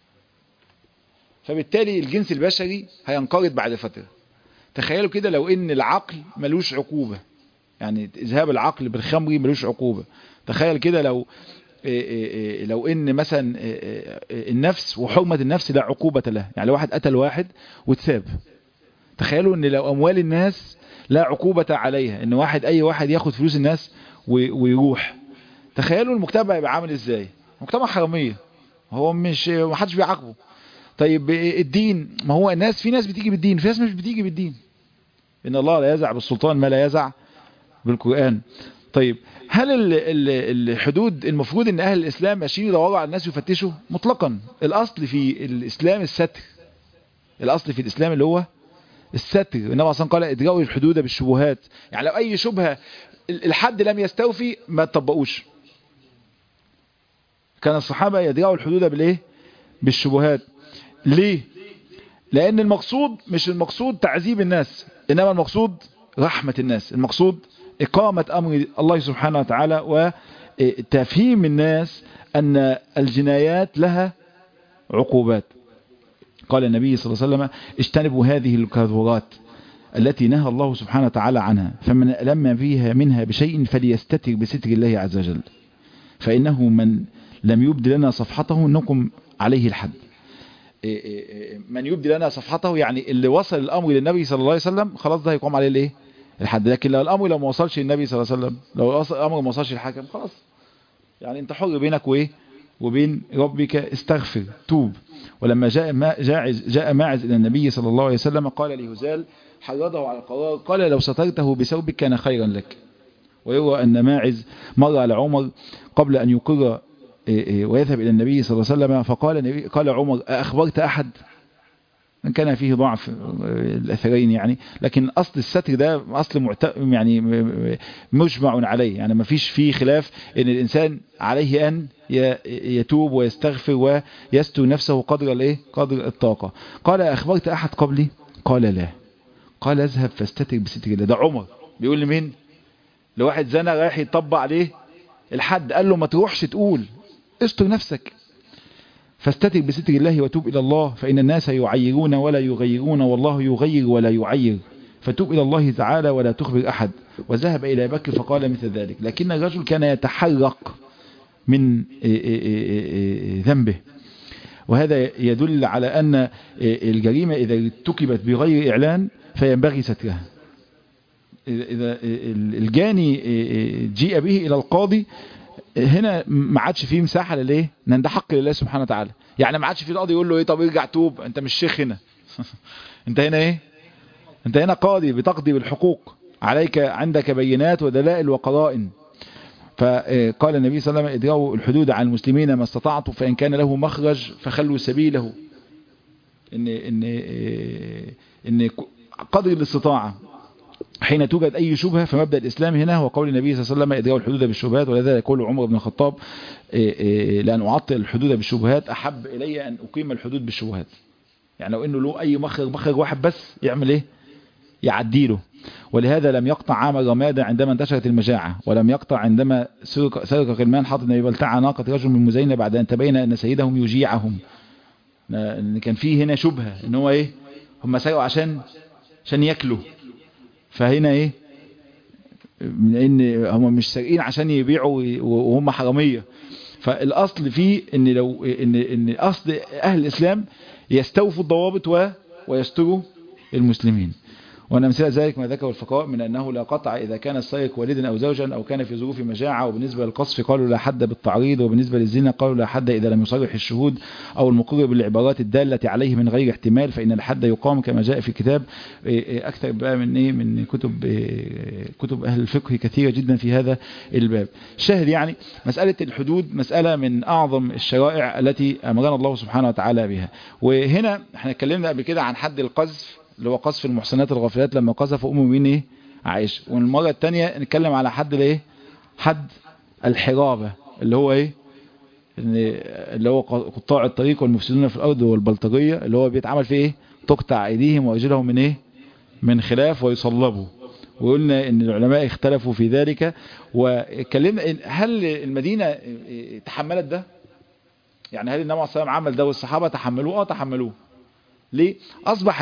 فبالتالي الجنس البشري هينقرض بعد فترة تخيلوا كده لو إن العقل ملوش عقوبة يعني إذهاب العقل بالخمر ملوش عقوبة تخيل كده لو لو ان مثلا النفس وحرمة النفس لا عقوبة له يعني لو واحد قتل واحد واتثاب تخيلوا ان لو اموال الناس لا عقوبة عليها ان واحد اي واحد ياخد فلوس الناس ويروح تخيلوا المجتمع يبقى عامل ازاي مجتمع حرامية هو مش ما حدش بيعاقبه طيب الدين ما هو الناس في ناس بتيجي بالدين في ناس مش بتيجي بالدين ان الله لا يزع بالسلطان ما لا يزع بالقرآن طيب هل الحدود المفروض ان اهل الاسلام ماشيين يدوروا على الناس يفتشوا مطلقا الاصل في الاسلام الستر الاصل في الاسلام اللي هو الستر النبي اصلا قال ادرأوا الحدود بالشبهات يعني لو اي شبهة الحد لم يستوفي ما تطبقوش كان الصحابة يدرعوا الحدود بالايه بالشبهات ليه لان المقصود مش المقصود تعذيب الناس انما المقصود رحمة الناس المقصود اقامة امر الله سبحانه وتعالى وتفهيم الناس ان الجنايات لها عقوبات قال النبي صلى الله عليه وسلم اجتنبوا هذه الكذورات التي نهى الله سبحانه وتعالى عنها فمن لم فيها منها بشيء فليستتر بستر الله عز وجل فإنه من لم يبد لنا صفحته نقم عليه الحد من يبدي لنا صفحته يعني اللي وصل الأمر للنبي صلى الله عليه وسلم خلاص ده هيقوم عليه الايه الحد لكن لو الأمر لو ما وصلش للنبي صلى الله عليه وسلم لو الأمر ما وصلش للحاكم خلاص يعني انت حر بينك وايه وبين ربك استغفر توب ولما جاء ما جاء, جاء ماعز إلى النبي صلى الله عليه وسلم قال لهزال حرضه على القرار قال لو سترته بثوبك كان خيرا لك ويروى أن ماعز مر على عمر قبل أن يقر ويذهب إلى النبي صلى الله عليه وسلم فقال قال عمر أخبرت أحد من كان فيه ضعف الأثرين يعني لكن أصل الستر ده أصل معت... يعني مجمع عليه يعني ما فيش فيه خلاف أن الإنسان عليه أن يتوب ويستغفر ويستر نفسه قدر الايه قدر الطاقة قال أخبرت أحد قبلي قال لا قال اذهب فاستتر بستر الله ده عمر بيقول لمين لواحد زنا رايح يطبق عليه الحد قال له ما تروحش تقول استر نفسك فاستتر بستر الله وتوب إلى الله فإن الناس يعيرون ولا يغيرون والله يغير ولا يعير فتوب إلى الله تعالى ولا تخبر أحد وذهب إلى بكر فقال مثل ذلك لكن الرجل كان يتحرق من ذنبه وهذا يدل على أن الجريمة إذا ارتكبت بغير إعلان فينبغي سترها إذا الجاني جيء به إلى القاضي هنا ما عادش فيه مساحة لليه لأن ده حق لله سبحانه وتعالى يعني ما عادش فيه القاضي يقول له ايه طب ارجع توب انت مش شيخ هنا انت هنا ايه انت هنا قاضي بتقضي بالحقوق عليك عندك بينات ودلائل وقضائن فقال النبي صلى الله عليه وسلم ادروا الحدود عن المسلمين ما استطعتم فإن كان له مخرج فخلوا سبيله ان ان ان قدر الاستطاعة حين توجد أي شبهة فمبدأ الإسلام هنا هو قول النبي صلى الله عليه وسلم ادروا الحدود بالشبهات ولذا يقول عمر بن الخطاب لأن أعطل الحدود بالشبهات أحب إلي أن أقيم الحدود بالشبهات يعني لو أنه له أي مخرج مخرج واحد بس يعمل إيه يعديله ولهذا لم يقطع عام الرمادة عندما انتشرت المجاعة ولم يقطع عندما سرق غلمان حاطط النبي بلتع ناقة رجل من مزينة بعد أن تبين أن سيدهم يجيعهم ان كان فيه هنا شبهة ان هو ايه هم سرقوا عشان عشان ياكلوا فهنا ايه من ان هم مش سارقين عشان يبيعوا وهم حرامية فالاصل فيه ان لو ان ان اصل اهل الاسلام يستوفوا الضوابط و ويستروا المسلمين وأن أمثلة ذلك ما ذكر الفقهاء من أنه لا قطع إذا كان السارق والدا أو زوجا أو كان في ظروف مجاعة وبالنسبة للقصف قالوا لا حد بالتعريض وبالنسبة للزنا قالوا لا حد إذا لم يصرح الشهود أو المقر بالعبارات الدالة عليه من غير احتمال فإن الحد يقام كما جاء في كتاب أكثر بقى من إيه من كتب كتب أهل الفقه كثيرة جدا في هذا الباب شاهد يعني مسألة الحدود مسألة من أعظم الشرائع التي أمرنا الله سبحانه وتعالى بها وهنا احنا اتكلمنا قبل كده عن حد القذف اللي هو قذف المحصنات الغافلات لما قذف ام مين ايه عائشه والمره الثانيه نتكلم على حد الايه حد الحرابه اللي هو ايه اللي هو قطاع الطريق والمفسدون في الارض والبلطجيه اللي هو بيتعمل فيه ايه تقطع ايديهم وارجلهم من ايه من خلاف ويصلبوا وقلنا ان العلماء اختلفوا في ذلك واتكلمنا هل المدينه تحملت ده يعني هل النبي عليه الصلاه والسلام عمل ده والصحابه تحملوه اه تحملوه ليه اصبح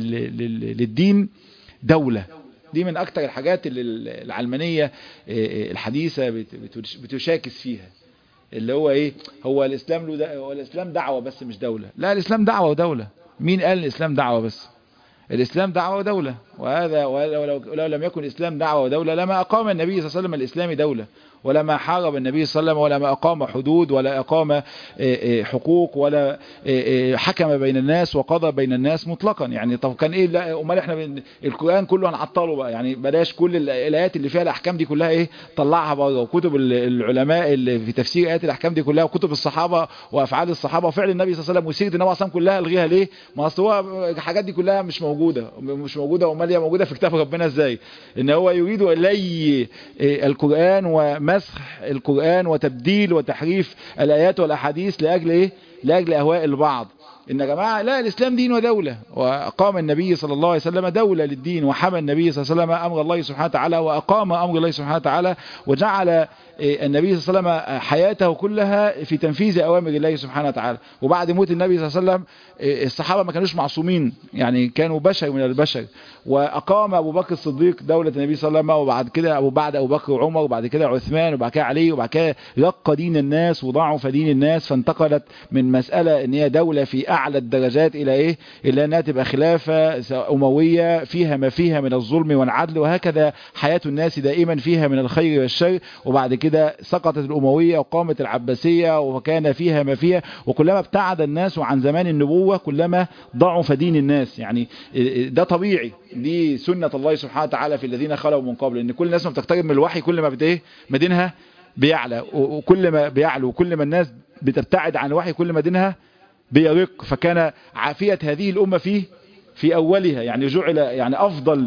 للدين دولة دي من اكتر الحاجات اللي العلمانية الحديثة بتشاكس فيها اللي هو ايه هو الاسلام له ده هو الاسلام دعوة بس مش دولة لا الاسلام دعوة ودولة مين قال الاسلام دعوة بس الاسلام دعوة ودولة وهذا ولو لو لم يكن الاسلام دعوة ودولة لما اقام النبي صلى الله عليه وسلم الاسلام دولة ولا ما حارب النبي صلى الله عليه وسلم ولا ما أقام حدود ولا أقام حقوق ولا حكم بين الناس وقضى بين الناس مطلقا يعني طب كان إيه لا أمال إحنا القرآن كله هنعطله بقى يعني بلاش كل الآيات اللي فيها الأحكام دي كلها إيه طلعها بره وكتب العلماء اللي في تفسير آيات الأحكام دي كلها وكتب الصحابة وأفعال الصحابة وفعل النبي صلى الله عليه وسلم وسيرة النبي صلى الله عليه وسلم كلها ألغيها ليه ما أصل هو الحاجات دي كلها مش موجودة مش موجودة أمال العالية موجودة في كتاب ربنا ازاي ان هو يريد لي القرآن ومسح القرآن وتبديل وتحريف الآيات والأحاديث لأجل ايه لأجل أهواء البعض إن يا جماعة لا الإسلام دين ودولة وأقام النبي صلى الله عليه وسلم دولة للدين وحمى النبي صلى الله عليه وسلم أمر الله سبحانه وتعالى وأقام أمر الله سبحانه وتعالى وجعل النبي صلى الله عليه وسلم حياته كلها في تنفيذ أوامر الله سبحانه وتعالى وبعد موت النبي صلى الله عليه وسلم الصحابة ما كانوش معصومين يعني كانوا بشر من البشر وأقام أبو بكر الصديق دولة النبي صلى الله عليه وسلم وبعد كده أبو بعد أبو بكر وعمر وبعد كده عثمان وبعد كده علي وبعد كده رق دين الناس وضعف دين الناس فانتقلت من مسألة ان هي دولة في أعلى الدرجات إلى إيه إلى أنها تبقى خلافة أموية فيها ما فيها من الظلم والعدل وهكذا حياة الناس دائما فيها من الخير والشر وبعد كده سقطت الأموية وقامت العباسية وكان فيها ما فيها وكلما ابتعد الناس عن زمان النبوة كلما ضعف دين الناس يعني ده طبيعي دي سنة الله سبحانه وتعالى في الذين خلوا من قبل ان كل الناس ما بتقترب من الوحي كل ما بت ايه ما دينها بيعلى وكل ما بيعلو وكل ما الناس بتبتعد عن الوحي كل ما دينها بيرق فكان عافية هذه الأمة فيه في أولها يعني جعل يعني أفضل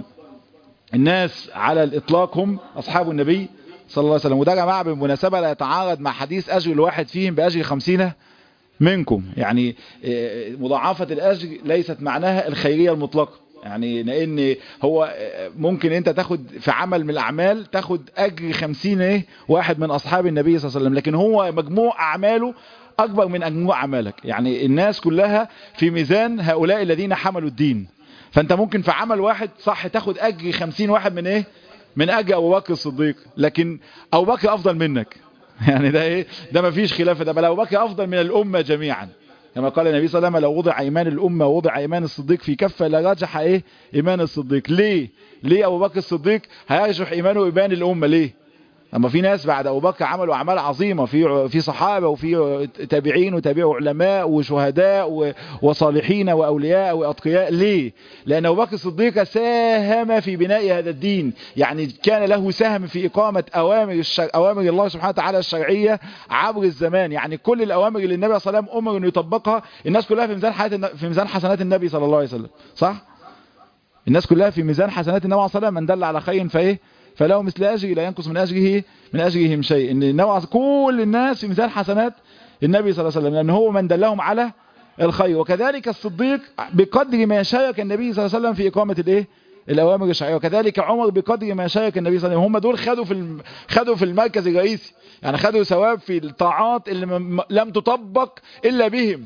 الناس على الإطلاق هم أصحاب النبي صلى الله عليه وسلم وده يا جماعة بالمناسبة لا يتعارض مع حديث أجر الواحد فيهم بأجر خمسين منكم يعني مضاعفة الأجر ليست معناها الخيرية المطلقة يعني لان هو ممكن انت تاخد في عمل من الاعمال تاخد اجر خمسين ايه واحد من اصحاب النبي صلى الله عليه وسلم لكن هو مجموع اعماله اكبر من مجموع اعمالك يعني الناس كلها في ميزان هؤلاء الذين حملوا الدين فانت ممكن في عمل واحد صح تاخد اجر خمسين واحد من ايه من اجر ابو بكر الصديق لكن ابو بكر افضل منك يعني ده ايه ده ما فيش خلاف ده بل ابو بكر افضل من الامه جميعا كما قال النبي صلى الله عليه وسلم لو وضع ايمان الامه ووضع ايمان الصديق في كفه لرجح ايه ايمان الصديق ليه ليه ابو بكر الصديق هيرجح ايمانه وايمان الامه ليه اما في ناس بعد ابو بكر عملوا اعمال عظيمه في في صحابه وفي تابعين وتابعوا علماء وشهداء وصالحين واولياء واتقياء ليه لان ابو بكر الصديق ساهم في بناء هذا الدين يعني كان له سهم في اقامه اوامر الشر... اوامر الله سبحانه وتعالى الشرعيه عبر الزمان يعني كل الاوامر اللي النبي صلى الله عليه وسلم امر انه يطبقها الناس كلها في ميزان حياه في ميزان حسنات النبي صلى الله عليه وسلم صح الناس كلها في ميزان حسنات النبي صلى الله عليه وسلم من دل على خير فايه فله مثل أجره لا ينقص من أجره من أجرهم شيء إن نوع كل الناس في مثال حسنات النبي صلى الله عليه وسلم لأن هو من دلهم على الخير وكذلك الصديق بقدر ما شارك النبي صلى الله عليه وسلم في إقامة الإيه الأوامر الشرعية وكذلك عمر بقدر ما شارك النبي صلى الله عليه وسلم هم دول خدوا في الم... خدوا في المركز الرئيسي يعني خدوا ثواب في الطاعات اللي م... لم تطبق إلا بهم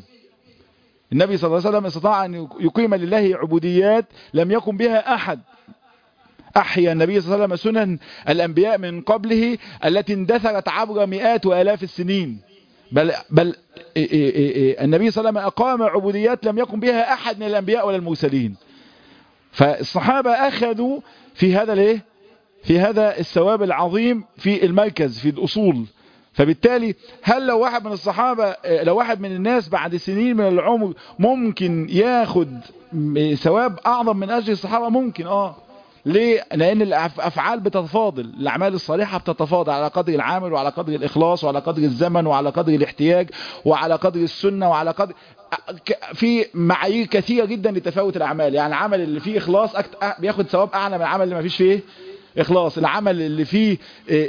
النبي صلى الله عليه وسلم استطاع أن يقيم لله عبوديات لم يكن بها أحد أحيا النبي صلى الله عليه وسلم سنن الأنبياء من قبله التي اندثرت عبر مئات وآلاف السنين بل, بل إيه إيه إيه النبي صلى الله عليه وسلم أقام عبوديات لم يكن بها أحد من الأنبياء ولا المرسلين فالصحابة أخذوا في هذا الايه في هذا الثواب العظيم في المركز في الأصول فبالتالي هل لو واحد من الصحابة لو واحد من الناس بعد سنين من العمر ممكن ياخد ثواب أعظم من أجل الصحابة ممكن آه ليه؟ لأن الأفعال بتتفاضل الأعمال الصالحة بتتفاضل على قدر العامل وعلى قدر الإخلاص وعلى قدر الزمن وعلى قدر الاحتياج وعلى قدر السنة وعلى قدر في معايير كثيرة جدا لتفاوت الأعمال يعني العمل اللي فيه إخلاص أكت... بياخد ثواب أعلى من العمل اللي ما فيش فيه إخلاص العمل اللي فيه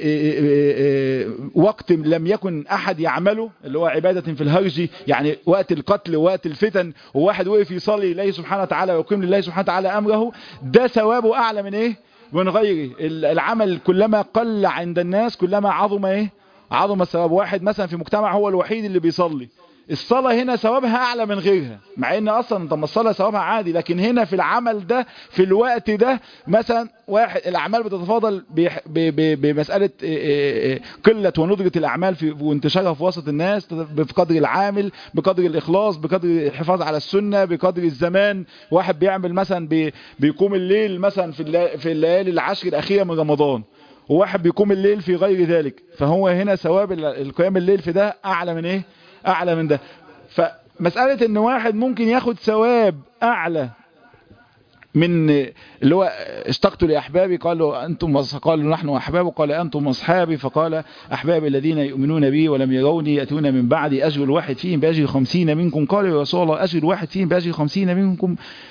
وقت لم يكن أحد يعمله اللي هو عبادة في الهرج يعني وقت القتل ووقت الفتن وواحد وقف يصلي لله سبحانه وتعالى ويقيم لله سبحانه وتعالى أمره ده ثوابه أعلى من إيه من غيره العمل كلما قل عند الناس كلما عظم إيه عظم الثواب واحد مثلا في مجتمع هو الوحيد اللي بيصلي الصلاة هنا ثوابها أعلى من غيرها مع ان أصلا طب الصلاة ثوابها عادي لكن هنا في العمل ده في الوقت ده مثلا واحد الأعمال بتتفاضل بمسألة قلة وندرة الأعمال في وانتشارها في وسط الناس بقدر العامل بقدر الإخلاص بقدر الحفاظ على السنة بقدر الزمان واحد بيعمل مثلا بيقوم الليل مثلا في الليالي العشر الأخيرة من رمضان وواحد بيقوم الليل في غير ذلك فهو هنا ثواب القيام الليل في ده أعلى من إيه اعلى من ده فمسألة ان واحد ممكن ياخد ثواب اعلى من اللي هو اشتقت لأحبابي قالوا أنتم قالوا نحن أحباب قال أنتم أصحابي فقال أحبابي الذين يؤمنون بي ولم يروني يأتون من بعدي أجر الواحد فيهم بأجر خمسين منكم قالوا يا رسول الله أجر الواحد فيهم بأجر خمسين منكم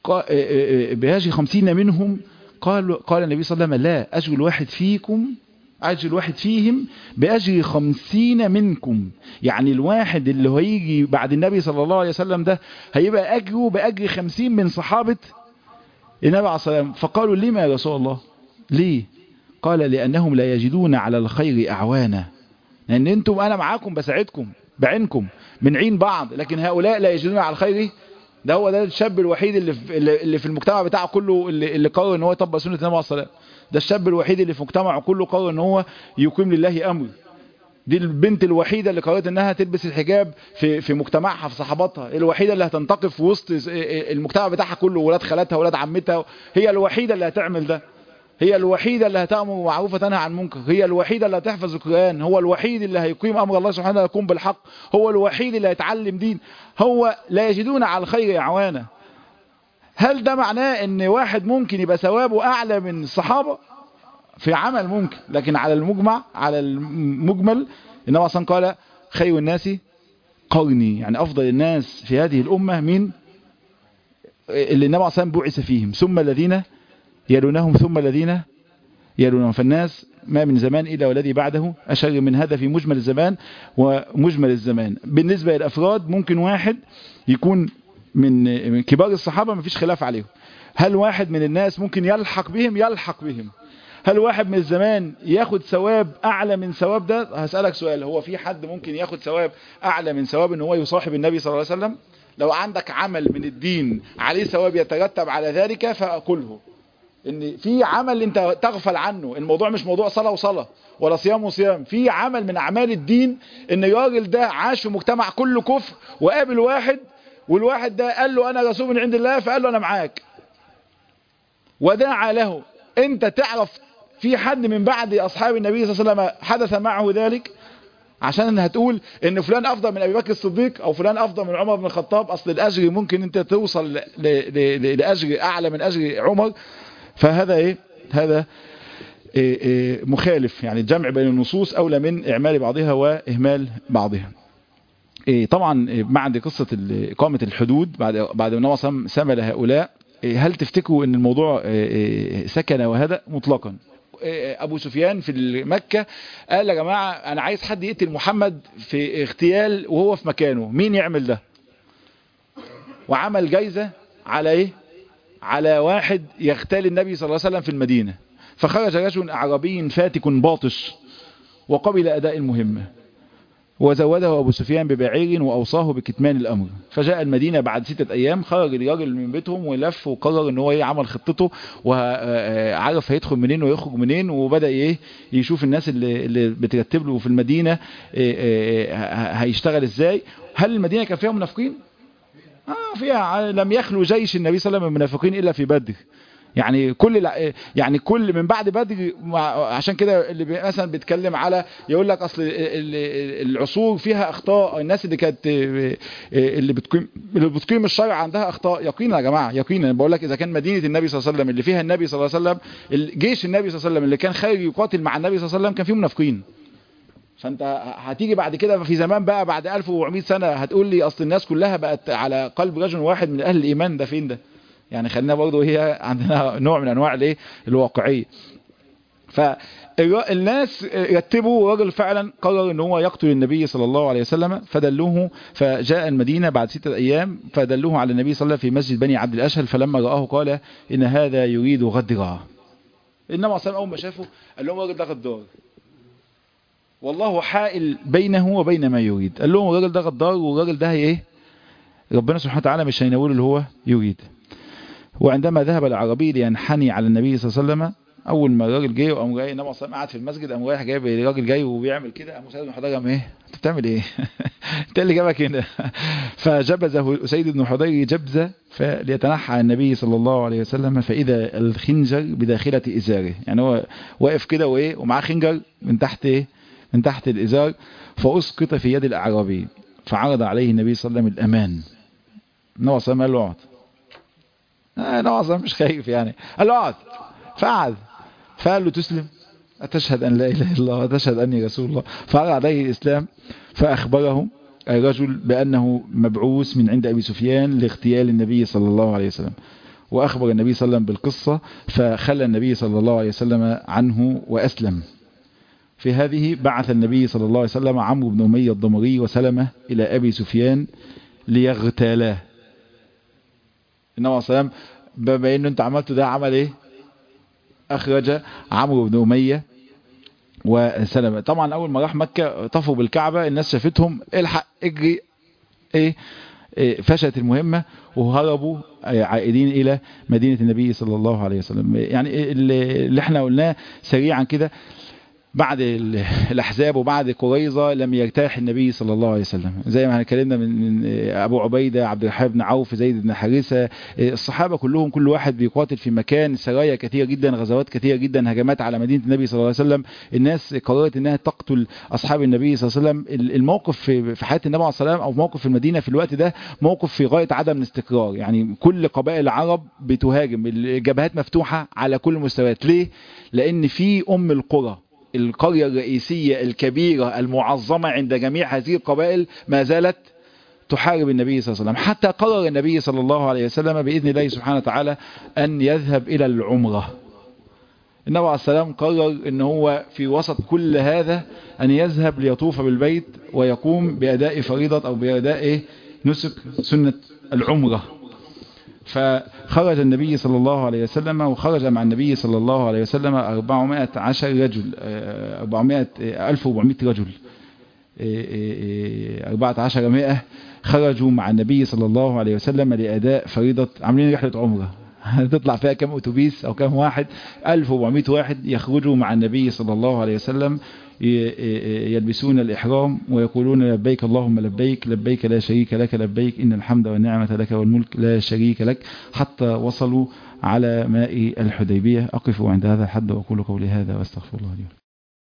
بأجر خمسين منهم قال قال النبي صلى الله عليه وسلم لا أجر الواحد فيكم أجر الواحد فيهم بأجر خمسين منكم يعني الواحد اللي هيجي بعد النبي صلى الله عليه وسلم ده هيبقى أجره بأجر خمسين من صحابة النبي عليه الصلاة والسلام فقالوا لما يا رسول الله ليه قال لأنهم لا يجدون على الخير أعوانا لأن أنتم أنا معاكم بساعدكم بعينكم من عين بعض لكن هؤلاء لا يجدون على الخير ده هو ده الشاب الوحيد اللي في, اللي في المجتمع بتاعه كله اللي, اللي قرر ان هو يطبق سنة النبي عليه الصلاة والسلام ده الشاب الوحيد اللي في مجتمعه كله قرر ان هو يقيم لله امر دي البنت الوحيدة اللي قررت انها تلبس الحجاب في في مجتمعها في صحاباتها الوحيدة اللي هتنتقف في وسط المجتمع بتاعها كله ولاد خالاتها ولاد عمتها هي الوحيدة اللي هتعمل ده هي الوحيدة اللي هتأمر معروف وتنهى عن منكر هي الوحيدة اللي هتحفظ القرآن هو الوحيد اللي هيقيم أمر الله سبحانه يقوم بالحق هو الوحيد اللي هيتعلم دين هو لا يجدون على الخير اعوانا هل ده معناه ان واحد ممكن يبقى ثوابه اعلى من الصحابة في عمل ممكن لكن على المجمع على المجمل انما اصلا قال خير الناس قرني يعني افضل الناس في هذه الامة من اللي النبي اصلا بعث فيهم ثم الذين يلونهم ثم الذين يلونهم فالناس ما من زمان إلا والذي بعده أشر من هذا في مجمل الزمان ومجمل الزمان بالنسبة للأفراد ممكن واحد يكون من كبار الصحابة ما فيش خلاف عليهم هل واحد من الناس ممكن يلحق بهم يلحق بهم هل واحد من الزمان ياخد ثواب أعلى من ثواب ده هسألك سؤال هو في حد ممكن ياخد ثواب أعلى من ثواب ان هو يصاحب النبي صلى الله عليه وسلم لو عندك عمل من الدين عليه ثواب يترتب على ذلك فأكله ان في عمل انت تغفل عنه الموضوع مش موضوع صلاة وصلاة ولا صيام وصيام في عمل من اعمال الدين ان الراجل ده عاش في مجتمع كله كفر وقابل واحد والواحد ده قال له انا رسول من عند الله فقال له انا معاك ودعا له انت تعرف في حد من بعد اصحاب النبي صلى الله عليه وسلم حدث معه ذلك عشان هتقول ان فلان افضل من ابي بكر الصديق او فلان افضل من عمر بن الخطاب اصل الاجر ممكن انت توصل لاجر اعلى من اجر عمر فهذا ايه هذا إيه إيه مخالف يعني الجمع بين النصوص اولى من اعمال بعضها واهمال بعضها إيه طبعا بعد قصة اقامة الحدود بعد بعد ما النبي سمل هؤلاء هل تفتكروا ان الموضوع سكن وهدأ مطلقا ابو سفيان في مكة قال يا جماعة انا عايز حد يقتل محمد في اغتيال وهو في مكانه مين يعمل ده وعمل جايزة على ايه على واحد يغتال النبي صلى الله عليه وسلم في المدينة فخرج رجل أعرابي فاتك باطش وقبل أداء المهمة وزوده أبو سفيان ببعير وأوصاه بكتمان الأمر فجاء المدينة بعد ستة أيام خرج الراجل من بيتهم ولف وقرر ان هو يعمل خطته وعرف هيدخل منين ويخرج منين وبدأ ايه يشوف الناس اللي, اللي بترتب له في المدينة هيشتغل ازاي هل المدينة كان فيها منافقين آه فيها لم يخلو جيش النبي صلى الله عليه وسلم من المنافقين إلا في بدر يعني كل يعني كل من بعد بدر عشان كده اللي مثلا بيتكلم على يقول لك اصل العصور فيها اخطاء الناس اللي كانت اللي بتقيم اللي بتقيم الشرع عندها اخطاء يقينا يا جماعه يقينا بقول لك اذا كان مدينه النبي صلى الله عليه وسلم اللي فيها النبي صلى الله عليه وسلم جيش النبي صلى الله عليه وسلم اللي كان خارج يقاتل مع النبي صلى الله عليه وسلم كان فيه منافقين فانت هتيجي بعد كده في زمان بقى بعد 1400 سنة هتقول لي اصل الناس كلها بقت على قلب رجل واحد من اهل الايمان ده فين ده يعني خلينا برضه هي عندنا نوع من انواع الايه الواقعيه فالناس رتبوا ورجل فعلا قرر ان هو يقتل النبي صلى الله عليه وسلم فدلوه فجاء المدينة بعد ستة ايام فدلوه على النبي صلى الله عليه وسلم في مسجد بني عبد الاشهل فلما رآه قال ان هذا يريد غدرا انما صلى اول ما شافه قال لهم الراجل ده غدار والله حائل بينه وبين ما يريد قال لهم الراجل ده غدار والراجل ده ايه ربنا سبحانه وتعالى مش هينوله اللي هو يريد وعندما ذهب العربي لينحني على النبي صلى الله عليه وسلم اول ما الراجل جه وقام جاي النبي صلى قاعد في المسجد قام رايح جايب الراجل جاي وبيعمل كده قام سيد بن حضير قام ايه انت بتعمل ايه انت اللي جابك هنا فجبزه اسيد بن حضير جبزه فليتنحى النبي صلى الله عليه وسلم فاذا الخنجر بداخله ازاره يعني هو واقف كده وايه ومعاه خنجر من تحت ايه من تحت الازار فاسقط في يد الاعرابي فعرض عليه النبي صلى الله عليه وسلم الامان النبي صلى الله عليه وسلم قال له اقعد النبي صلى مش خايف يعني قال له اقعد فقعد فقال له تسلم أتشهد أن لا إله إلا الله وتشهد أني رسول الله فعرض عليه الإسلام فأخبره الرجل بأنه مبعوث من عند أبي سفيان لاغتيال النبي صلى الله عليه وسلم وأخبر النبي صلى الله عليه وسلم بالقصة فخلى النبي صلى الله عليه وسلم عنه وأسلم في هذه بعث النبي صلى الله عليه وسلم عمرو بن أمية الضمري وسلمة إلى أبي سفيان ليغتالاه النبي عليه السلام بما انه انت عملته ده عمل ايه اخرج عمرو بن اميه وسلمة طبعا اول ما راح مكة طفوا بالكعبة الناس شافتهم الحق اجري ايه, إيه فشلت المهمة وهربوا عائدين الى مدينة النبي صلى الله عليه وسلم يعني اللي احنا قلناه سريعا كده بعد الأحزاب وبعد قريظة لم يرتاح النبي صلى الله عليه وسلم زي ما اتكلمنا من, من أبو عبيدة عبد الرحمن بن عوف زيد بن حارثة الصحابة كلهم كل واحد بيقاتل في مكان سرايا كثيرة جدا غزوات كثيرة جدا هجمات على مدينة النبي صلى الله عليه وسلم الناس قررت انها تقتل أصحاب النبي صلى الله عليه وسلم الموقف في حياة النبي عليه الصلاة والسلام أو موقف في المدينة في الوقت ده موقف في غاية عدم الاستقرار يعني كل قبائل العرب بتهاجم الجبهات مفتوحة على كل المستويات ليه؟ لأن في أم القرى القرية الرئيسية الكبيرة المعظمة عند جميع هذه القبائل ما زالت تحارب النبي صلى الله عليه وسلم حتى قرر النبي صلى الله عليه وسلم بإذن الله سبحانه وتعالى أن يذهب إلى العمرة النبي عليه السلام قرر أن هو في وسط كل هذا أن يذهب ليطوف بالبيت ويقوم بأداء فريضة أو بأداء نسك سنة العمرة فخرج النبي صلى الله عليه وسلم وخرج مع النبي صلى الله عليه وسلم 410 رجل 400 1400 رجل 14 مئة خرجوا مع النبي صلى الله عليه وسلم لأداء فريضة عاملين رحلة عمرة هتطلع فيها كم أتوبيس أو كم واحد 1400 واحد يخرجوا مع النبي صلى الله عليه وسلم يلبسون الإحرام ويقولون لبيك اللهم لبيك لبيك لا شريك لك لبيك إن الحمد والنعمة لك والملك لا شريك لك حتى وصلوا على ماء الحديبية أقف عند هذا الحد وأقول قولي هذا واستغفر الله لي